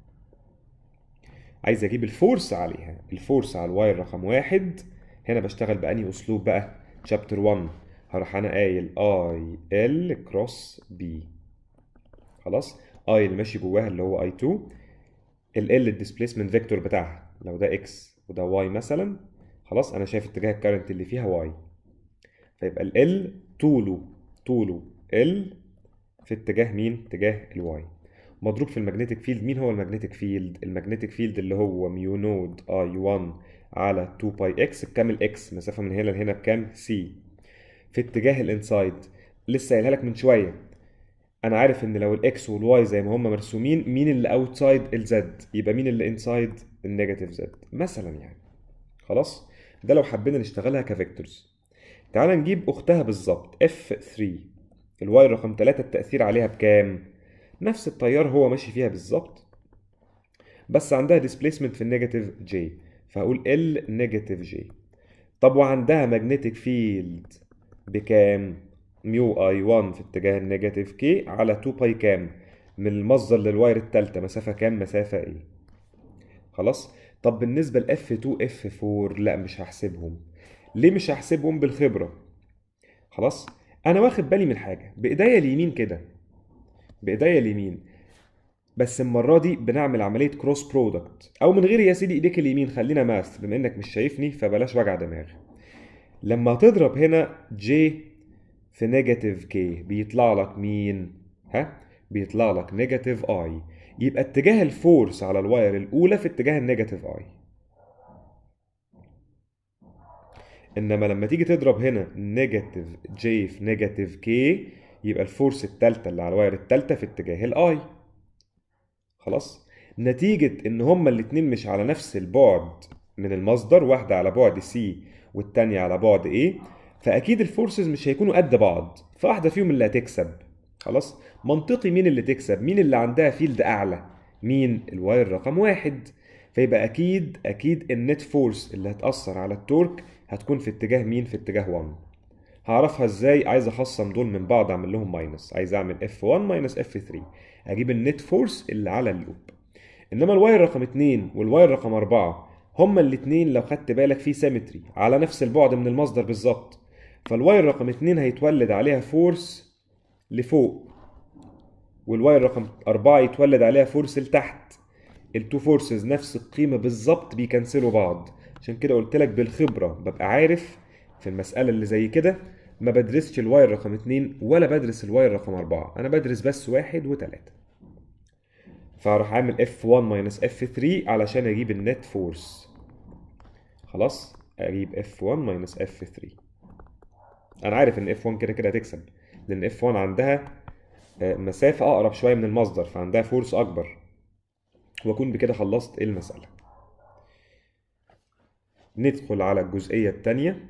عايز اجيب الفورس عليها الفورس على الواير رقم واحد هنا بشتغل بأني اسلوب بقى شابتر 1 هروح انا قايل اي ال كروس بي خلاص اي اللي ماشي جواها اللي هو اي 2 ال ال الديسبيسمنت فيكتور بتاعها لو ده اكس وده واي مثلا خلاص انا شايف اتجاه الكارنت اللي فيها واي فيبقى ال ال طوله طوله ال في اتجاه مين اتجاه الواي مضروب في المagnetic فيلد مين هو المagnetic فيلد المagnetic فيلد اللي هو ميو نود اي 1 على 2 باي اكس بكام الاكس مسافه من هنا لهنا بكام سي في اتجاه الانسايد لسه قايلها لك من شويه انا عارف ان لو الاكس والواي زي ما هم مرسومين مين اللي اوتسايد الزد يبقى مين اللي انسايد النيجاتيف زد مثلا يعني خلاص ده لو حبينا نشتغلها كفيكتورز تعال نجيب اختها بالظبط اف 3 الواي رقم 3 التاثير عليها بكام نفس التيار هو ماشي فيها بالظبط بس عندها ديسبيسمنت في النيجاتيف جي فهقول ال نيجاتيف جي طب وعندها ماجنتيك فيلد بكام ميو اي 1 في اتجاه النيجاتيف كي على 2 باي كام من المصدر للواير التالتة مسافة كام مسافة ايه خلاص طب بالنسبة ل F2 F4 لا مش هحسبهم ليه مش هحسبهم بالخبرة خلاص انا واخد بالي من حاجة بايديا اليمين كده بايديا اليمين بس المرة دي بنعمل عملية كروس برودكت او من غير يا سيدي ايديك اليمين خلينا ماث بما انك مش شايفني فبلاش وجع دماغ لما تضرب هنا J في نيجاتيف كي بيطلع لك مين ها بيطلع لك نيجاتيف اي يبقى اتجاه الفورس على الواير الاولى في اتجاه النيجاتيف اي انما لما تيجي تضرب هنا نيجاتيف جي في نيجاتيف كي يبقى الفورس التالتة اللي على الواير التالتة في اتجاه الاي خلاص نتيجة ان هما الاتنين مش على نفس البعد من المصدر واحدة على بعد سي والتانية على بعد ايه فاكيد الفورسز مش هيكونوا قد بعض فواحدة فيهم اللي هتكسب خلاص منطقي مين اللي تكسب مين اللي عندها فيلد اعلى مين الواير رقم واحد فيبقى اكيد اكيد النت فورس اللي هتأثر على التورك هتكون في اتجاه مين في اتجاه 1 هعرفها ازاي عايز اخصم دول من بعض اعمل لهم ماينس عايز اعمل F1 ماينس F3 اجيب النت فورس اللي على اللوب انما الواير رقم 2 والواير رقم 4 هما الاثنين لو خدت بالك في سيمتري على نفس البعد من المصدر بالظبط فالواير رقم 2 هيتولد عليها فورس لفوق والواير رقم 4 يتولد عليها فورس لتحت التو فورسز نفس القيمه بالظبط بيكنسلوا بعض عشان كده قلت لك بالخبره ببقى عارف في المساله اللي زي كده ما بدرسش الواير رقم 2 ولا بدرس الواير رقم 4 انا بدرس بس واحد وثلاثة فهروح اعمل F1 ماينس F3 علشان اجيب النت فورس خلاص اجيب F1 ماينس F3 انا عارف ان F1 كده كده هتكسب لان F1 عندها مسافة اقرب شوية من المصدر فعندها فورس اكبر واكون بكده خلصت المسألة ندخل على الجزئية التانية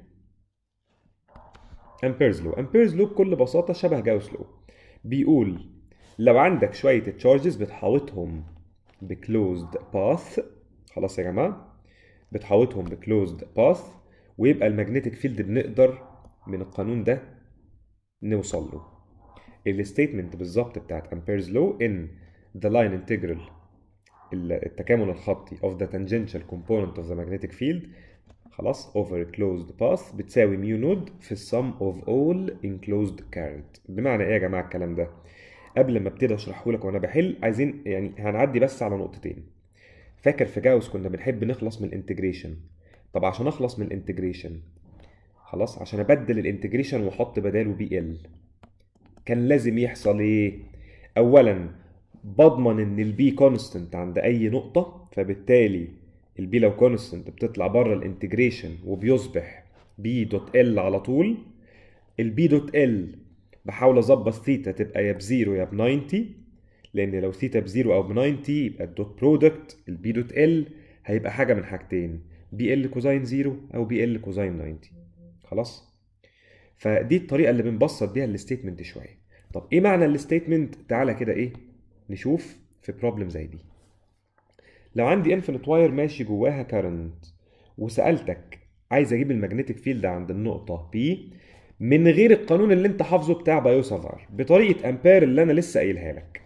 امبيرز لو امبيرز لو بكل بساطة شبه جاوس لو بيقول لو عندك شوية تشارجز بتحاوطهم بكلوزد باث خلاص يا جماعة بتحاوطهم بكلوزد باث ويبقى المagnetic فيلد بنقدر من القانون ده نوصل له الستيتمنت بالظبط بتاعت امبيرز لو ان the line integral التكامل الخطي of the tangential component of the magnetic field خلاص over a closed path بتساوي ميو نود في السم of all enclosed current بمعنى ايه يا جماعه الكلام ده قبل ما ابتدي اشرحه لك وانا بحل عايزين يعني هنعدي بس على نقطتين فاكر في جاوس كنا بنحب نخلص من الانتجريشن طب عشان اخلص من الانتجريشن خلاص عشان ابدل الانتجريشن واحط بداله بي ال كان لازم يحصل ايه اولا بضمن ان البي كونستنت عند اي نقطه فبالتالي البي لو كونستنت بتطلع بره الانتجريشن وبيصبح بي دوت ال على طول البي دوت ال بحاول اظبط ثيتا تبقى يا بزيرو يا ب 90 لان لو ثيتا بزيرو او ب 90 يبقى الدوت برودكت البي دوت ال هيبقى حاجه من حاجتين بي ال كوزاين زيرو او بي ال كوزاين 90 خلاص فدي الطريقه اللي بنبسط بيها الستيتمنت شويه طب ايه معنى الستيتمنت تعالى كده ايه نشوف في بروبلم زي دي لو عندي انفينيت واير ماشي جواها كارنت وسالتك عايز اجيب المagnetic فيلد عند النقطه P من غير القانون اللي انت حافظه بتاع بايوسافار بطريقه امبير اللي انا لسه قايلها لك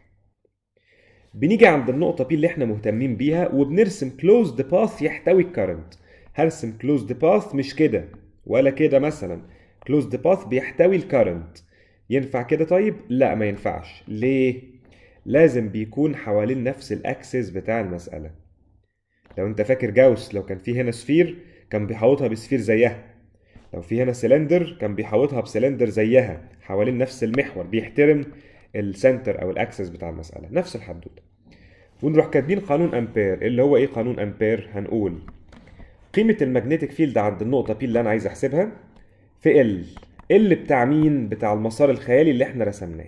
بنيجي عند النقطة P اللي احنا مهتمين بيها وبنرسم closed path يحتوي الكرنت هرسم closed path مش كده ولا كده مثلا closed path بيحتوي الكرنت ينفع كده طيب؟ لا ما ينفعش ليه؟ لازم بيكون حوالين نفس الاكسس بتاع المسألة لو انت فاكر جاوس لو كان في هنا سفير كان بيحوطها بسفير زيها لو في هنا سلندر كان بيحوطها بسلندر زيها حوالين نفس المحور بيحترم السنتر او الاكسس بتاع المسألة نفس الحدوتة ونروح كاتبين قانون امبير اللي هو ايه قانون امبير هنقول قيمة المagnetic فيلد عند النقطة P اللي انا عايز احسبها في ال ال بتاع مين بتاع المسار الخيالي اللي احنا رسمناه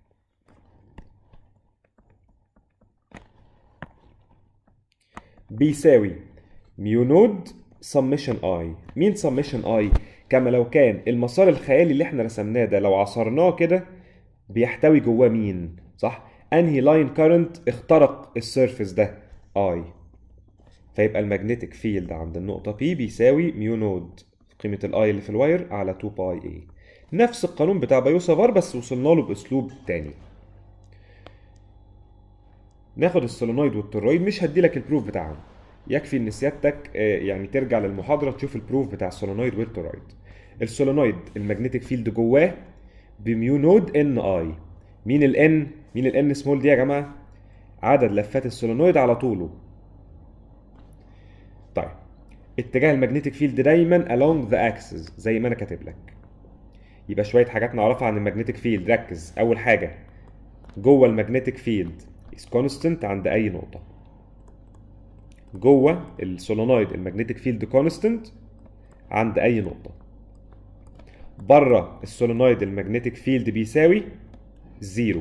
بيساوي ميو نود سميشن اي مين سميشن اي كما لو كان المسار الخيالي اللي احنا رسمناه ده لو عصرناه كده بيحتوي جواه مين صح انهي لاين كارنت اخترق السيرفيس ده اي فيبقى المagnetic فيلد عند النقطة P بيساوي ميو نود قيمة الاي اللي في الواير على 2 باي اي نفس القانون بتاع بايوسافار بس وصلنا له باسلوب تاني ناخد السولينويد والتورويد مش هديلك البروف بتاعهم يكفي ان سيادتك يعني ترجع للمحاضره تشوف البروف بتاع السولينويد والتورويد السولينويد المagnetic فيلد جواه بميو نود ان اي مين الان مين الان سمول دي يا جماعه عدد لفات السولينويد على طوله طيب اتجاه المagnetic فيلد دايما along the axis زي ما انا كاتب لك يبقى شويه حاجات نعرفها عن المagnetic فيلد ركز اول حاجه جوه المagnetic فيلد is constant عند اي نقطه جوه السولينويد المagnetic فيلد constant عند اي نقطه بره السولينويد المagnetic فيلد بيساوي زيرو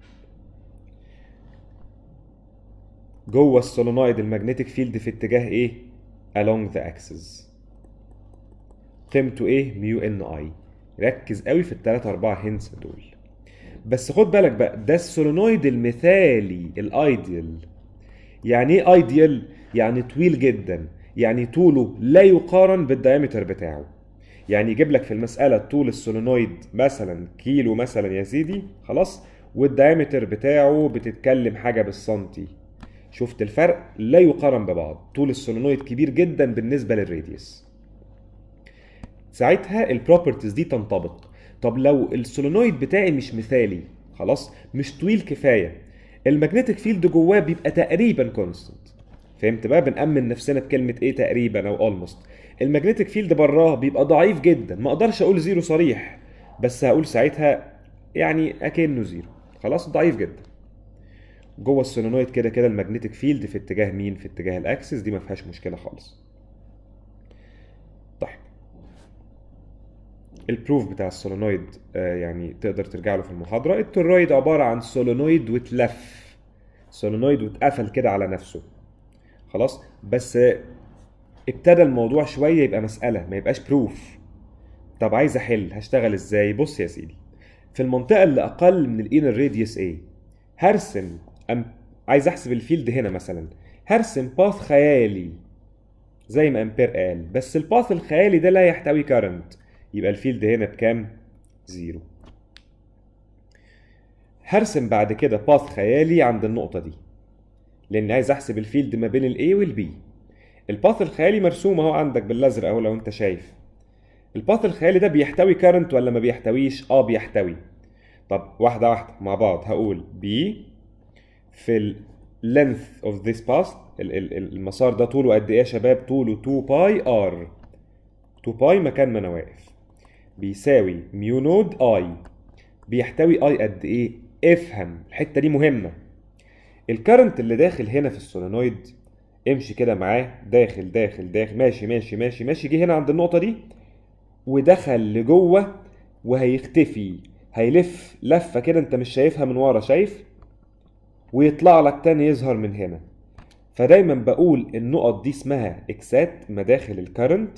جوه السولينويد المagnetic فيلد في اتجاه ايه along the axis قيمته ايه ميو ان اي ركز قوي في الثلاثة أربعة هنس دول بس خد بالك بقى ده السولينويد المثالي الايديال يعني ايه ايديال يعني طويل جدا يعني طوله لا يقارن بالدايمتر بتاعه يعني يجيب لك في المسألة طول السولينويد مثلا كيلو مثلا يا سيدي خلاص والدايمتر بتاعه بتتكلم حاجة بالسنتي شفت الفرق لا يقارن ببعض طول السولينويد كبير جدا بالنسبة للراديوس ساعتها البروبرتيز دي تنطبق طب لو السولينويد بتاعي مش مثالي خلاص مش طويل كفايه المagnetic فيلد جواه بيبقى تقريبا كونستنت فهمت بقى بنأمن نفسنا بكلمه ايه تقريبا او اولموست المagnetic فيلد براه بيبقى ضعيف جدا ما اقدرش اقول زيرو صريح بس هقول ساعتها يعني اكنه زيرو خلاص ضعيف جدا جوه السولينويد كده كده المagnetic فيلد في اتجاه مين في اتجاه الاكسس دي ما فيهاش مشكله خالص طيب البروف بتاع السولينويد آه يعني تقدر ترجع له في المحاضره التورويد عباره عن سولينويد واتلف سولينويد واتقفل كده على نفسه خلاص بس آه ابتدى الموضوع شويه يبقى مساله ما يبقاش بروف طب عايز احل هشتغل ازاي بص يا سيدي في المنطقه اللي اقل من الانر راديوس ايه هرسم أم... عايز احسب الفيلد هنا مثلا هرسم باث خيالي زي ما امبير قال بس الباث الخيالي ده لا يحتوي كارنت يبقى الفيلد هنا بكام؟ زيرو هرسم بعد كده باث خيالي عند النقطة دي لأن عايز أحسب الفيلد ما بين ال A وال B الباث الخيالي مرسوم أهو عندك بالأزرق أهو لو أنت شايف الباث الخيالي ده بيحتوي كارنت ولا ما بيحتويش؟ آه بيحتوي طب واحدة واحدة مع بعض هقول B في ال length of this path المسار ده طوله قد إيه يا شباب؟ طوله 2 باي R 2 باي مكان ما أنا واقف بيساوي ميو نود اي بيحتوي اي قد ايه افهم الحته دي مهمه الكرنت اللي داخل هنا في السولينويد امشي كده معاه داخل داخل داخل ماشي ماشي ماشي ماشي جه هنا عند النقطه دي ودخل لجوه وهيختفي هيلف لفه كده انت مش شايفها من ورا شايف ويطلع لك تاني يظهر من هنا فدايما بقول النقط دي اسمها اكسات مداخل الكرنت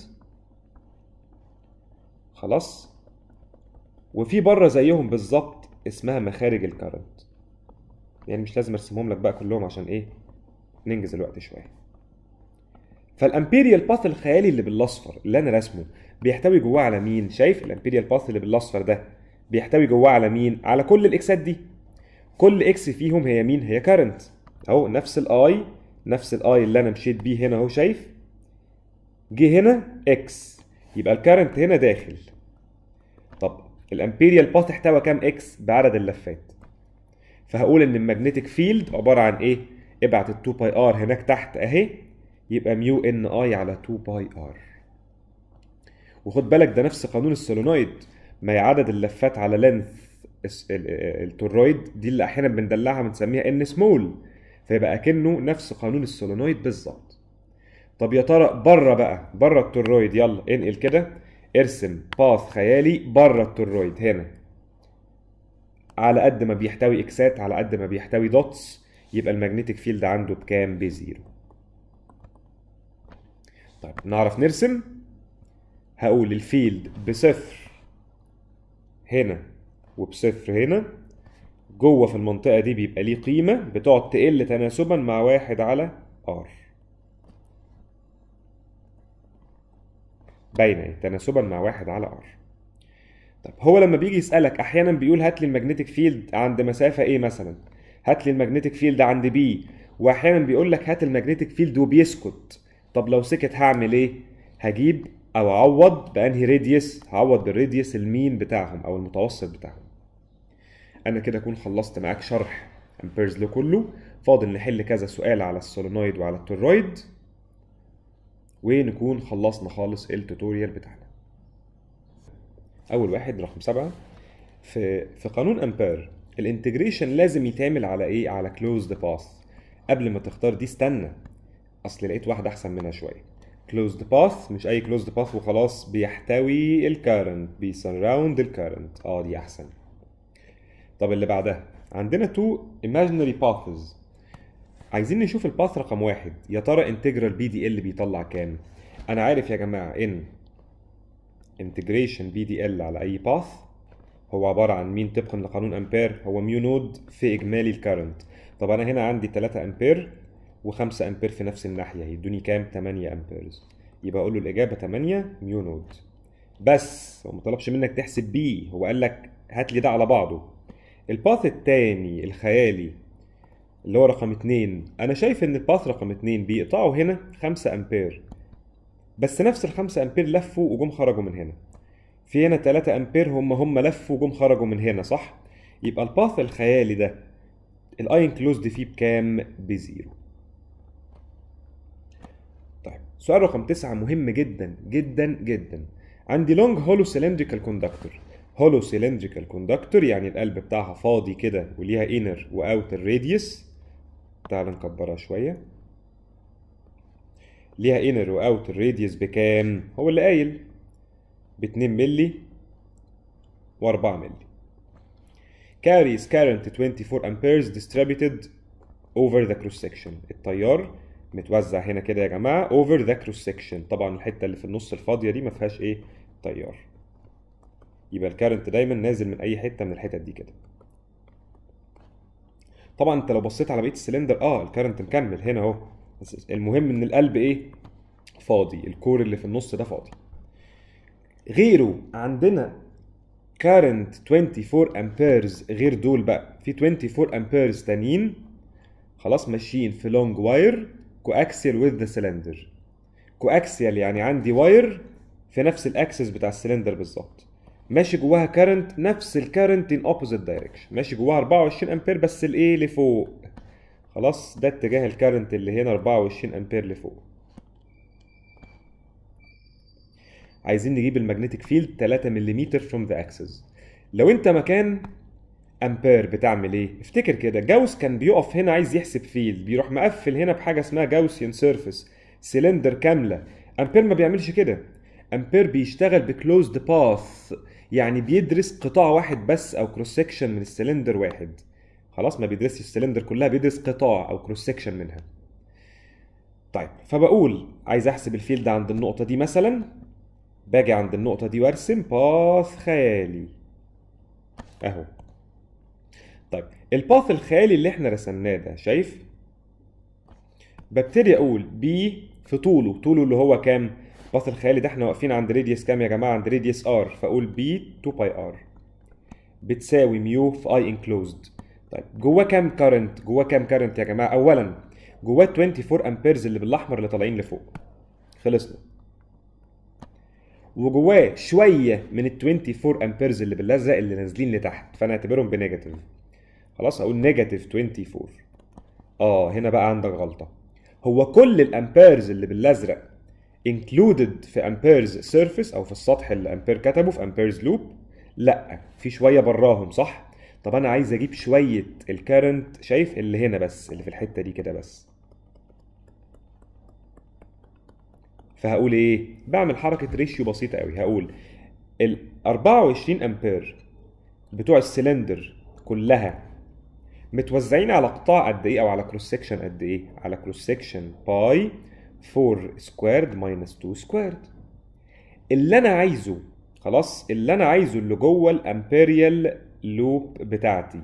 خلاص وفي بره زيهم بالظبط اسمها مخارج الكرنت يعني مش لازم ارسمهم لك بقى كلهم عشان ايه ننجز الوقت شويه فالامبيريال باث الخيالي اللي بالاصفر اللي انا راسمه بيحتوي جواه على مين شايف الامبيريال باث اللي بالاصفر ده بيحتوي جواه على مين على كل الاكسات دي كل اكس فيهم هي مين هي كارنت اهو نفس الاي نفس الاي اللي انا مشيت بيه هنا اهو شايف جه هنا اكس يبقى الكارنت هنا داخل طب الامبيريال باث احتوى كام اكس بعدد اللفات فهقول ان المagnetic فيلد عباره عن ايه ابعت ال 2 باي ار هناك تحت اهي يبقى ميو ان اي على 2 باي ار وخد بالك ده نفس قانون السولينويد ما هي عدد اللفات على لينث التورويد دي اللي احيانا بندلعها بنسميها ان سمول فيبقى اكنه نفس قانون السولينويد بالظبط طب يا ترى بره بقى بره التورويد يلا انقل كده ارسم باث خيالي بره التورويد هنا على قد ما بيحتوي اكسات على قد ما بيحتوي دوتس يبقى المagnetic فيلد عنده بكام بزيرو طيب نعرف نرسم هقول الفيلد بصفر هنا وبصفر هنا جوه في المنطقة دي بيبقى ليه قيمة بتقعد تقل تناسبا مع واحد على ار باينة اهي تناسبا مع واحد على ار طب هو لما بيجي يسألك أحيانا بيقول هات لي المagnetic فيلد عند مسافة إيه مثلا هات لي المagnetic فيلد عند بي وأحيانا بيقول لك هات المagnetic فيلد وبيسكت طب لو سكت هعمل إيه؟ هجيب أو أعوض بأنهي راديوس؟ هعوض بالراديوس المين بتاعهم أو المتوسط بتاعهم أنا كده أكون خلصت معاك شرح أمبيرز لو كله فاضل نحل كذا سؤال على السولينويد وعلى التورويد ونكون خلصنا خالص التوتوريال بتاعنا اول واحد رقم سبعة في في قانون امبير الانتجريشن لازم يتعمل على ايه على كلوزد باث قبل ما تختار دي استنى اصل لقيت واحده احسن منها شويه كلوزد باث مش اي كلوزد باث وخلاص بيحتوي الكارنت بيسراوند الكارنت اه دي احسن طب اللي بعدها عندنا تو imaginary paths عايزين نشوف الباث رقم واحد يا ترى انتجرال بي دي ال بيطلع كام انا عارف يا جماعه ان انتجريشن بي دي ال على اي باث هو عباره عن مين طبقا لقانون امبير هو ميو نود في اجمالي الكارنت طب انا هنا عندي 3 امبير و5 امبير في نفس الناحيه يدوني كام 8 امبيرز يبقى اقول له الاجابه 8 ميو نود بس هو ما طلبش منك تحسب بي هو قال لك هات لي ده على بعضه الباث التاني الخيالي اللي هو رقم 2 انا شايف ان الباث رقم 2 بيقطعوا هنا 5 امبير بس نفس ال 5 امبير لفوا وجم خرجوا من هنا في هنا 3 امبير هم هم لفوا وجم خرجوا من هنا صح يبقى الباث الخيالي ده الاي انكلوزد فيه بكام بزيرو طيب سؤال رقم 9 مهم جدا جدا جدا عندي لونج هولو سيلندريكال كوندكتور هولو سيلندريكال كوندكتور يعني القلب بتاعها فاضي كده وليها انر واوتر راديوس تعال نكبرها شويه ليها انر واوتر راديوس بكام هو اللي قايل ب 2 مللي و4 مللي carries current 24 amperes distributed over the cross section التيار متوزع هنا كده يا جماعه over the cross section طبعا الحته اللي في النص الفاضيه دي ما فيهاش ايه تيار يبقى الكارنت دايما نازل من اي حته من الحتت دي كده طبعا انت لو بصيت على بقيه السلندر اه الكارنت مكمل هنا اهو بس المهم ان القلب ايه فاضي الكور اللي في النص ده فاضي غيره عندنا كارنت 24 امبيرز غير دول بقى في 24 امبيرز تانيين خلاص ماشيين في لونج واير كواكسيال وذ ذا سلندر كواكسيال يعني عندي واير في نفس الاكسس بتاع السلندر بالظبط ماشي جواها كارنت نفس الكارنت ان اوبوزيت دايركشن ماشي جواها 24 امبير بس الايه لفوق خلاص ده اتجاه الكارنت اللي هنا 24 امبير لفوق عايزين نجيب المagnetic فيلد 3 ملم from the axis لو انت مكان امبير بتعمل ايه افتكر كده جاوس كان بيقف هنا عايز يحسب فيلد بيروح مقفل هنا بحاجه اسمها جاوسيان سيرفيس سيلندر كامله امبير ما بيعملش كده امبير بيشتغل بكلوزد باث يعني بيدرس قطاع واحد بس او كروس سكشن من السلندر واحد خلاص ما بيدرسش السلندر كلها بيدرس قطاع او كروس سكشن منها طيب فبقول عايز احسب الفيلد عند النقطه دي مثلا باجي عند النقطه دي وارسم باث خيالي اهو طيب الباث الخيالي اللي احنا رسمناه ده شايف ببتدي اقول بي في طوله طوله اللي هو كام الباث الخيالي ده احنا واقفين عند راديوس كام يا جماعه عند راديوس ار فاقول بي 2 باي ار بتساوي ميو في اي انكلوزد طيب جواه كام كارنت جواه كام كارنت يا جماعه اولا جواه 24 امبيرز اللي بالاحمر اللي طالعين لفوق خلصنا وجواه شويه من ال 24 امبيرز اللي بالازرق اللي نازلين لتحت فانا اعتبرهم بنيجاتيف خلاص اقول نيجاتيف 24 اه هنا بقى عندك غلطه هو كل الامبيرز اللي بالازرق included في امبيرز سيرفيس او في السطح اللي امبير كتبه في امبيرز لوب لا في شويه براهم صح طب انا عايز اجيب شويه الكارنت شايف اللي هنا بس اللي في الحته دي كده بس فهقول ايه بعمل حركه ريشيو بسيطه قوي هقول ال 24 امبير بتوع السلندر كلها متوزعين على قطاع قد ايه او على كروس سكشن قد ايه على كروس سكشن باي 4 سكويرد ماينس 2 سكويرد اللي انا عايزه خلاص اللي انا عايزه اللي جوه الامبيريال لوب بتاعتي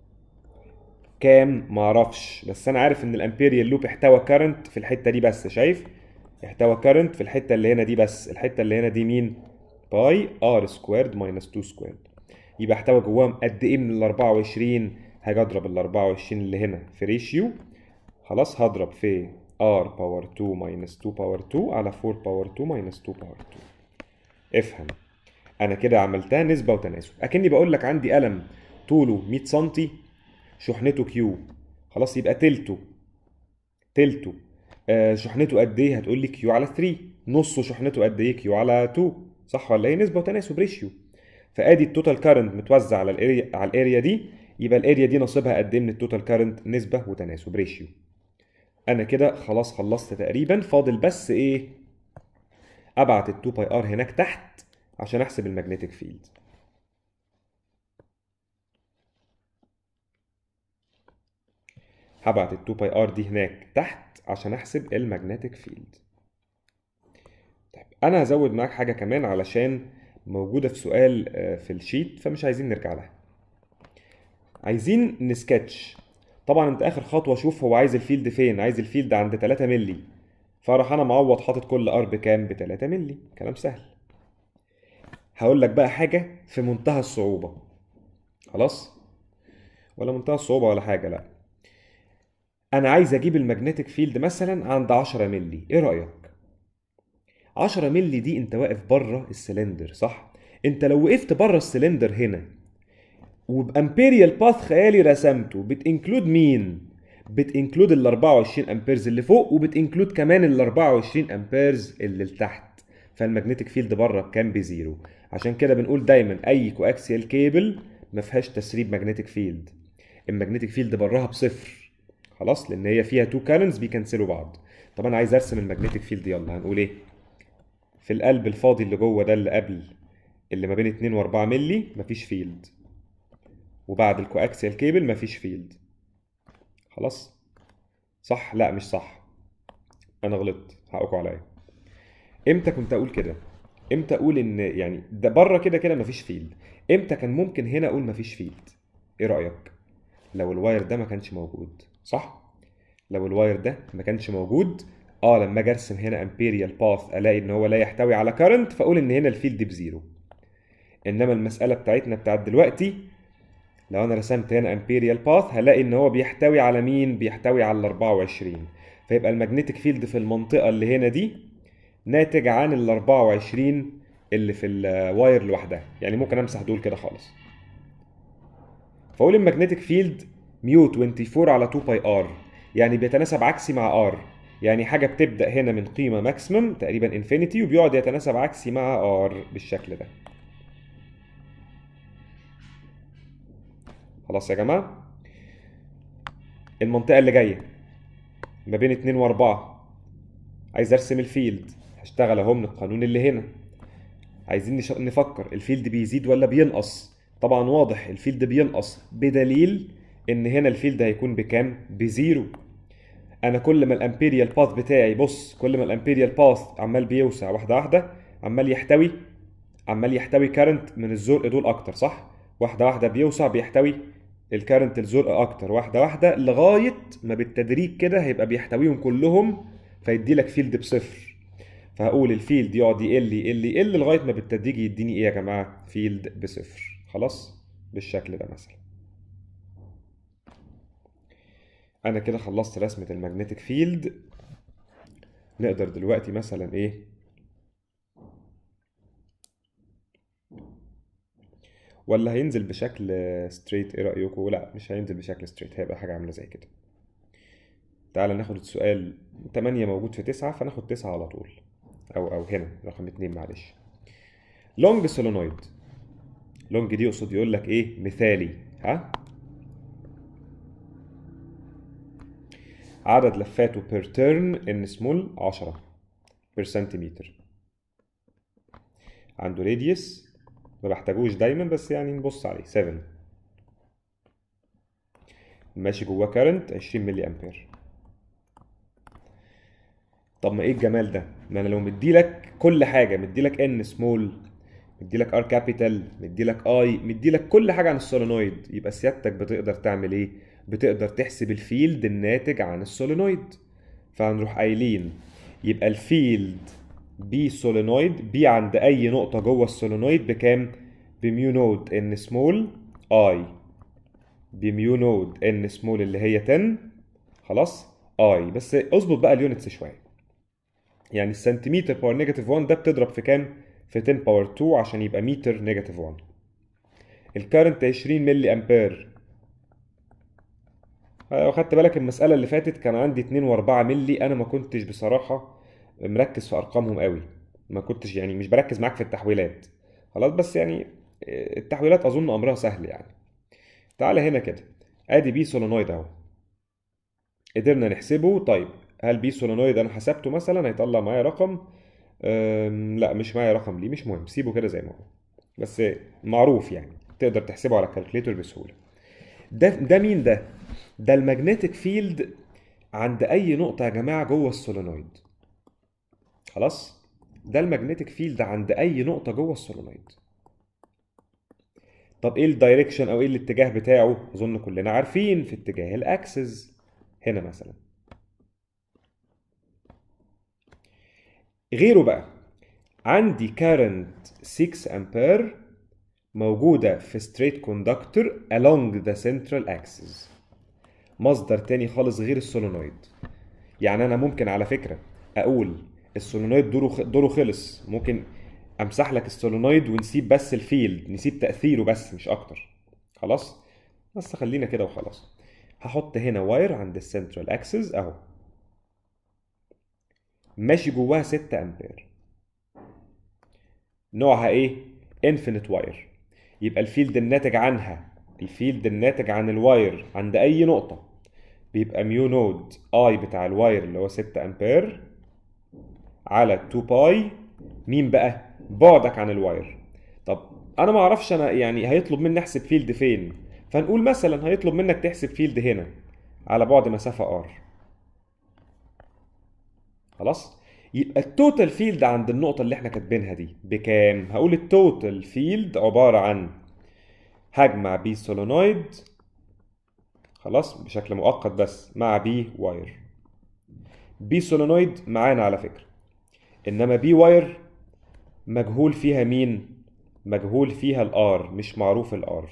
كام معرفش بس انا عارف ان الامبيريال لوب احتوى كارنت في الحته دي بس شايف احتوى كارنت في الحته اللي هنا دي بس الحته اللي هنا دي مين باي ار سكويرد ماينس 2 سكويرد يبقى احتوى جواهم قد ايه من ال 24 هاجي اضرب ال 24 اللي هنا في ريشيو خلاص هضرب في r باور 2 ماينس 2 باور 2 على 4 باور 2 ماينس 2 باور 2 افهم انا كده عملتها نسبه وتناسب اكني بقول لك عندي قلم طوله 100 سم شحنته كيو خلاص يبقى تلته تلته آه شحنته قد ايه هتقول لي كيو على 3 نصه شحنته قد ايه كيو على 2 صح ولا ايه نسبه وتناسب ريشيو فادي التوتال كارنت متوزع على الاريا على الاريا دي يبقى الاريا دي نصيبها قد ايه من التوتال كارنت نسبه وتناسب ريشيو انا كده خلاص خلصت تقريبا فاضل بس ايه ابعت ال 2 باي ار هناك تحت عشان احسب المagnetic فيلد هبعت ال 2 باي ار دي هناك تحت عشان احسب المagnetic فيلد طيب انا هزود معاك حاجه كمان علشان موجوده في سؤال آه، في الشيت فمش عايزين نرجع لها عايزين نسكتش طبعا انت اخر خطوه شوف هو عايز الفيلد فين عايز الفيلد عند 3 مللي فراح انا معوض حاطط كل ار بكام ب 3 مللي كلام سهل هقول لك بقى حاجه في منتهى الصعوبه خلاص ولا منتهى الصعوبه ولا حاجه لا انا عايز اجيب المagnetic فيلد مثلا عند 10 مللي ايه رايك 10 مللي دي انت واقف بره السلندر صح انت لو وقفت بره السلندر هنا وبامبيريال باث خيالي رسمته بتنكلود مين بتنكلود ال 24 امبيرز اللي فوق وبتنكلود كمان ال 24 امبيرز اللي لتحت فالمagnetic فيلد بره بكام بزيرو عشان كده بنقول دايما اي كواكسيال كيبل ما فيهاش تسريب ماجنتيك فيلد الماجنتيك فيلد براها بصفر خلاص لان هي فيها تو كارنتس بيكنسلوا بعض طب انا عايز ارسم الماجنتيك فيلد يلا هنقول ايه في القلب الفاضي اللي جوه ده اللي قبل اللي ما بين 2 و4 مللي مفيش فيلد وبعد الكواكسيال كيبل مفيش فيلد خلاص صح لا مش صح انا غلطت حقكم عليا امتى كنت اقول كده امتى اقول ان يعني ده بره كده كده مفيش فيلد امتى كان ممكن هنا اقول مفيش فيلد ايه رايك لو الواير ده ما كانش موجود صح لو الواير ده ما كانش موجود اه لما اجي ارسم هنا امبيريال باث الاقي ان هو لا يحتوي على كارنت فاقول ان هنا الفيلد بزيرو انما المساله بتاعتنا بتاعت دلوقتي لو انا رسمت هنا امبيريال باث هلاقي ان هو بيحتوي على مين بيحتوي على ال 24 فيبقى المagnetic فيلد في المنطقه اللي هنا دي ناتج عن ال 24 اللي في الواير لوحدها يعني ممكن امسح دول كده خالص فاقول المagnetic فيلد ميو 24 على 2 باي ار يعني بيتناسب عكسي مع ار يعني حاجه بتبدا هنا من قيمه ماكسيمم تقريبا انفينيتي وبيقعد يتناسب عكسي مع ار بالشكل ده خلاص يا جماعه المنطقه اللي جايه ما بين 2 و4 عايز ارسم الفيلد هشتغل اهو من القانون اللي هنا عايزين نش- نفكر الفيلد بيزيد ولا بينقص طبعا واضح الفيلد بينقص بدليل ان هنا الفيلد هيكون بكام بزيرو انا كل ما الامبيريال باث بتاعي بص كل ما الامبيريال باث عمال بيوسع واحده واحده عمال يحتوي عمال يحتوي كارنت من الزرق دول اكتر صح واحده واحده بيوسع بيحتوي الكارنت الزرق اكتر واحده واحده لغايه ما بالتدريج كده هيبقى بيحتويهم كلهم فيدي لك فيلد بصفر فهقول الفيلد يقعد يقل يقل يقل لغايه ما بالتدريج يديني ايه يا جماعه فيلد بصفر خلاص بالشكل ده مثلا انا كده خلصت رسمه المagnetic فيلد نقدر دلوقتي مثلا ايه ولا هينزل بشكل ستريت ايه رأيكم لا مش هينزل بشكل ستريت هيبقى حاجة عاملة زي كده تعال ناخد السؤال 8 موجود في 9 فناخد 9 على طول او او هنا رقم 2 معلش لونج سولونويد لونج دي يقصد يقول لك ايه مثالي ها عدد لفاته بير تيرن ان سمول 10 بير سنتيمتر عنده راديوس ما بحتاجوش دايما بس يعني نبص عليه 7 ماشي جواه كارنت 20 ملي امبير طب ما ايه الجمال ده ما انا لو مديلك كل حاجه مديلك ان سمول مديلك ار كابيتال مديلك اي مديلك كل حاجه عن السولينويد يبقى سيادتك بتقدر تعمل ايه بتقدر تحسب الفيلد الناتج عن السولينويد فهنروح قايلين يبقى الفيلد بي سولينويد بي عند اي نقطه جوه السولينويد بكام بميو نود ان سمول اي بميو نود ان سمول اللي هي 10 خلاص اي بس اظبط بقى اليونتس شويه يعني السنتيمتر باور نيجاتيف 1 ده بتضرب في كام في 10 باور 2 عشان يبقى متر نيجاتيف 1 الكارنت 20 ملي امبير لو خدت بالك المسألة اللي فاتت كان عندي 2 و4 ملي أنا ما كنتش بصراحة مركز في أرقامهم قوي ما كنتش يعني مش بركز معاك في التحويلات خلاص بس يعني التحويلات اظن امرها سهل يعني تعالى هنا كده ادي بي سولينويد اهو قدرنا نحسبه طيب هل بي سولينويد انا حسبته مثلا هيطلع معايا رقم أم لا مش معايا رقم ليه مش مهم سيبه كده زي ما هو بس معروف يعني تقدر تحسبه على الكالكوليتور بسهوله ده ده مين ده ده المagnetic فيلد عند اي نقطه يا جماعه جوه السولينويد خلاص ده المagnetic فيلد عند اي نقطه جوه السولينويد طب ايه الدايركشن او ايه الاتجاه بتاعه اظن كلنا عارفين في اتجاه الاكسس هنا مثلا غيره بقى عندي current 6 امبير موجودة في straight conductor along the central axis مصدر تاني خالص غير السولينويد يعني انا ممكن على فكرة اقول السولينويد دوره دوره خلص ممكن امسح لك السولينويد ونسيب بس الفيلد نسيب تأثيره بس مش اكتر خلاص بس خلينا كده وخلاص هحط هنا واير عند السنترال اكسس اهو ماشي جواها 6 امبير نوعها ايه انفينيت واير يبقى الفيلد الناتج عنها الفيلد الناتج عن الواير عند اي نقطة بيبقى ميو نود اي بتاع الواير اللي هو 6 امبير على 2 باي مين بقى بعدك عن الواير طب انا ما اعرفش انا يعني هيطلب مني احسب فيلد فين فنقول مثلا هيطلب منك تحسب فيلد هنا على بعد مسافة ار خلاص يبقى التوتال فيلد عند النقطة اللي احنا كاتبينها دي بكام؟ هقول التوتال فيلد عبارة عن هجمع بي سولينويد خلاص بشكل مؤقت بس مع بي واير بي سولينويد معانا على فكرة انما بي واير مجهول فيها مين؟ مجهول فيها الار مش معروف الار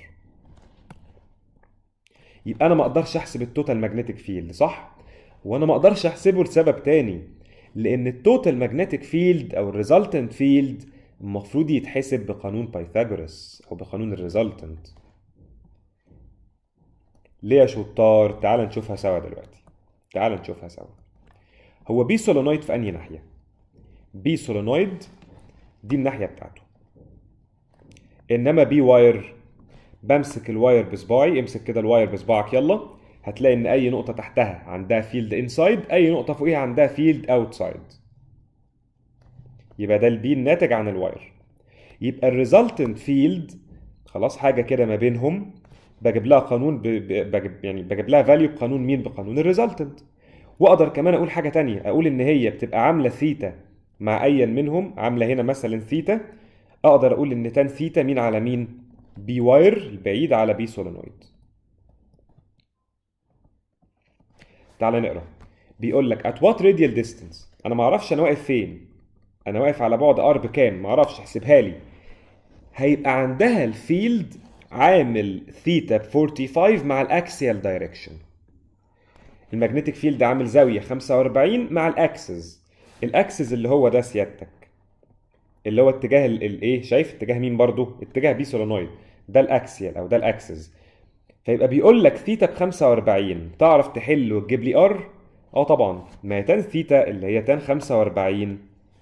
يبقى انا ما اقدرش احسب التوتال ماجنتيك فيلد صح؟ وانا ما اقدرش احسبه لسبب تاني لان التوتال ماجنتيك فيلد او الريزلتنت فيلد المفروض يتحسب بقانون بايثاغورس او بقانون الريزلتنت ليه يا شطار تعال نشوفها سوا دلوقتي تعال نشوفها سوا هو بي سولينويد في انهي ناحيه بي سولينويد دي الناحيه بتاعته انما بي واير بمسك الواير بصباعي امسك كده الواير بصباعك يلا هتلاقي ان اي نقطه تحتها عندها فيلد انسايد اي نقطه فوقيها عندها فيلد اوتسايد يبقى ده البي الناتج عن الواير يبقى الريزلتنت فيلد خلاص حاجه كده ما بينهم بجيب لها قانون ب... ب... بجيب يعني بجيب لها فاليو بقانون مين بقانون الريزلتنت واقدر كمان اقول حاجه تانية اقول ان هي بتبقى عامله ثيتا مع ايا منهم عامله هنا مثلا ثيتا اقدر اقول ان تان ثيتا مين على مين بي واير البعيد على بي سولينويد تعال نقرا بيقول لك at what radial distance انا ما اعرفش انا واقف فين انا واقف على بعد ار بكام ما اعرفش احسبها لي هيبقى عندها الفيلد عامل ثيتا ب 45 مع الاكسيال دايركشن المagnetic فيلد عامل زاويه 45 مع الاكسس الاكسس اللي هو ده سيادتك اللي هو اتجاه الايه شايف اتجاه مين برضو اتجاه بي سولينويد ده الاكسيال او ده الاكسس فيبقى بيقول لك ثيتا ب 45 تعرف تحل وتجيب لي ار اه طبعا ما هي تان ثيتا اللي هي تان 45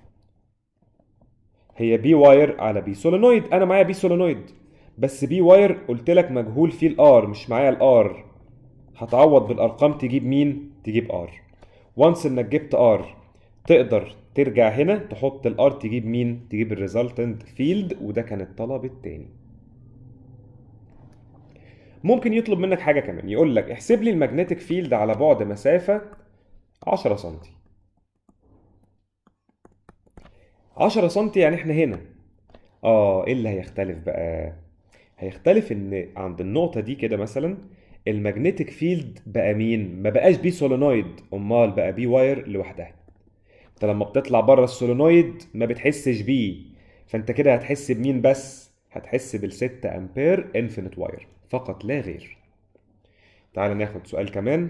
هي بي واير على بي سولينويد انا معايا بي سولينويد بس بي واير قلت لك مجهول فيه الار مش معايا الار هتعوض بالارقام تجيب مين تجيب ار وانس انك جبت ار تقدر ترجع هنا تحط الار تجيب مين تجيب الريزلتنت فيلد وده كان الطلب التاني ممكن يطلب منك حاجه كمان يقول لك احسب لي المagnetic فيلد على بعد مسافه 10 سم 10 سم يعني احنا هنا اه ايه اللي هيختلف بقى هيختلف ان عند النقطه دي كده مثلا المagnetic فيلد بقى مين ما بقاش بي سولينويد امال بقى بي واير لوحدها انت لما بتطلع بره السولينويد ما بتحسش بيه فانت كده هتحس بمين بس هتحس بال6 امبير انفينيت واير فقط لا غير تعال ناخد سؤال كمان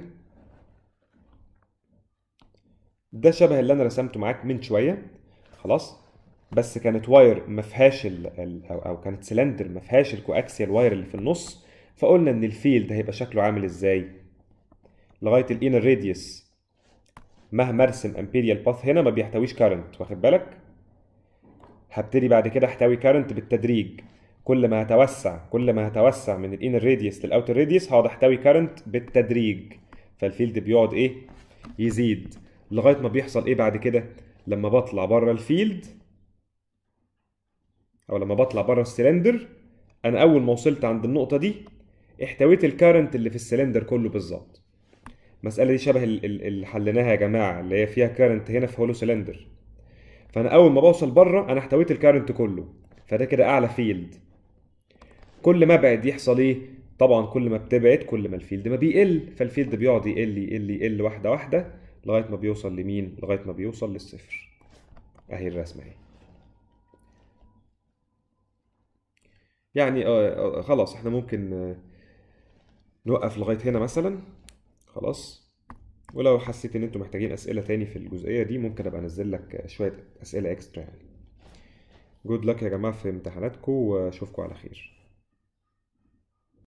ده شبه اللي انا رسمته معاك من شويه خلاص بس كانت واير ما فيهاش ال ال او او كانت سلندر ما فيهاش الكواكسيال واير اللي في النص فقلنا ان الفيلد هيبقى شكله عامل ازاي لغايه الانر راديوس مهما ارسم امبيريال باث هنا ما بيحتويش كارنت واخد بالك هبتدي بعد كده احتوي كارنت بالتدريج كل ما هتوسع كل ما هتوسع من الانر راديوس للاوتر راديوس هقعد احتوي كارنت بالتدريج فالفيلد بيقعد ايه يزيد لغايه ما بيحصل ايه بعد كده لما بطلع بره الفيلد او لما بطلع بره السلندر انا اول ما وصلت عند النقطه دي احتويت الكارنت اللي في السلندر كله بالظبط المساله دي شبه ال- ال- اللي حليناها يا جماعه اللي هي فيها كارنت هنا في هولو سلندر فانا اول ما بوصل بره انا احتويت الكارنت كله فده كده اعلى فيلد كل ما ابعد يحصل ايه طبعا كل ما بتبعد كل ما الفيلد ما بيقل فالفيلد بيقعد يقل يقل يقل واحده واحده لغايه ما بيوصل لمين لغايه ما بيوصل للصفر اهي الرسمه اهي يعني آه آه، خلاص احنا ممكن آه، نوقف لغايه هنا مثلا خلاص ولو حسيت ان انتوا محتاجين اسئله تاني في الجزئيه دي ممكن ابقى انزل لك شويه اسئله اكسترا يعني جود لك يا جماعه في امتحاناتكم واشوفكم على خير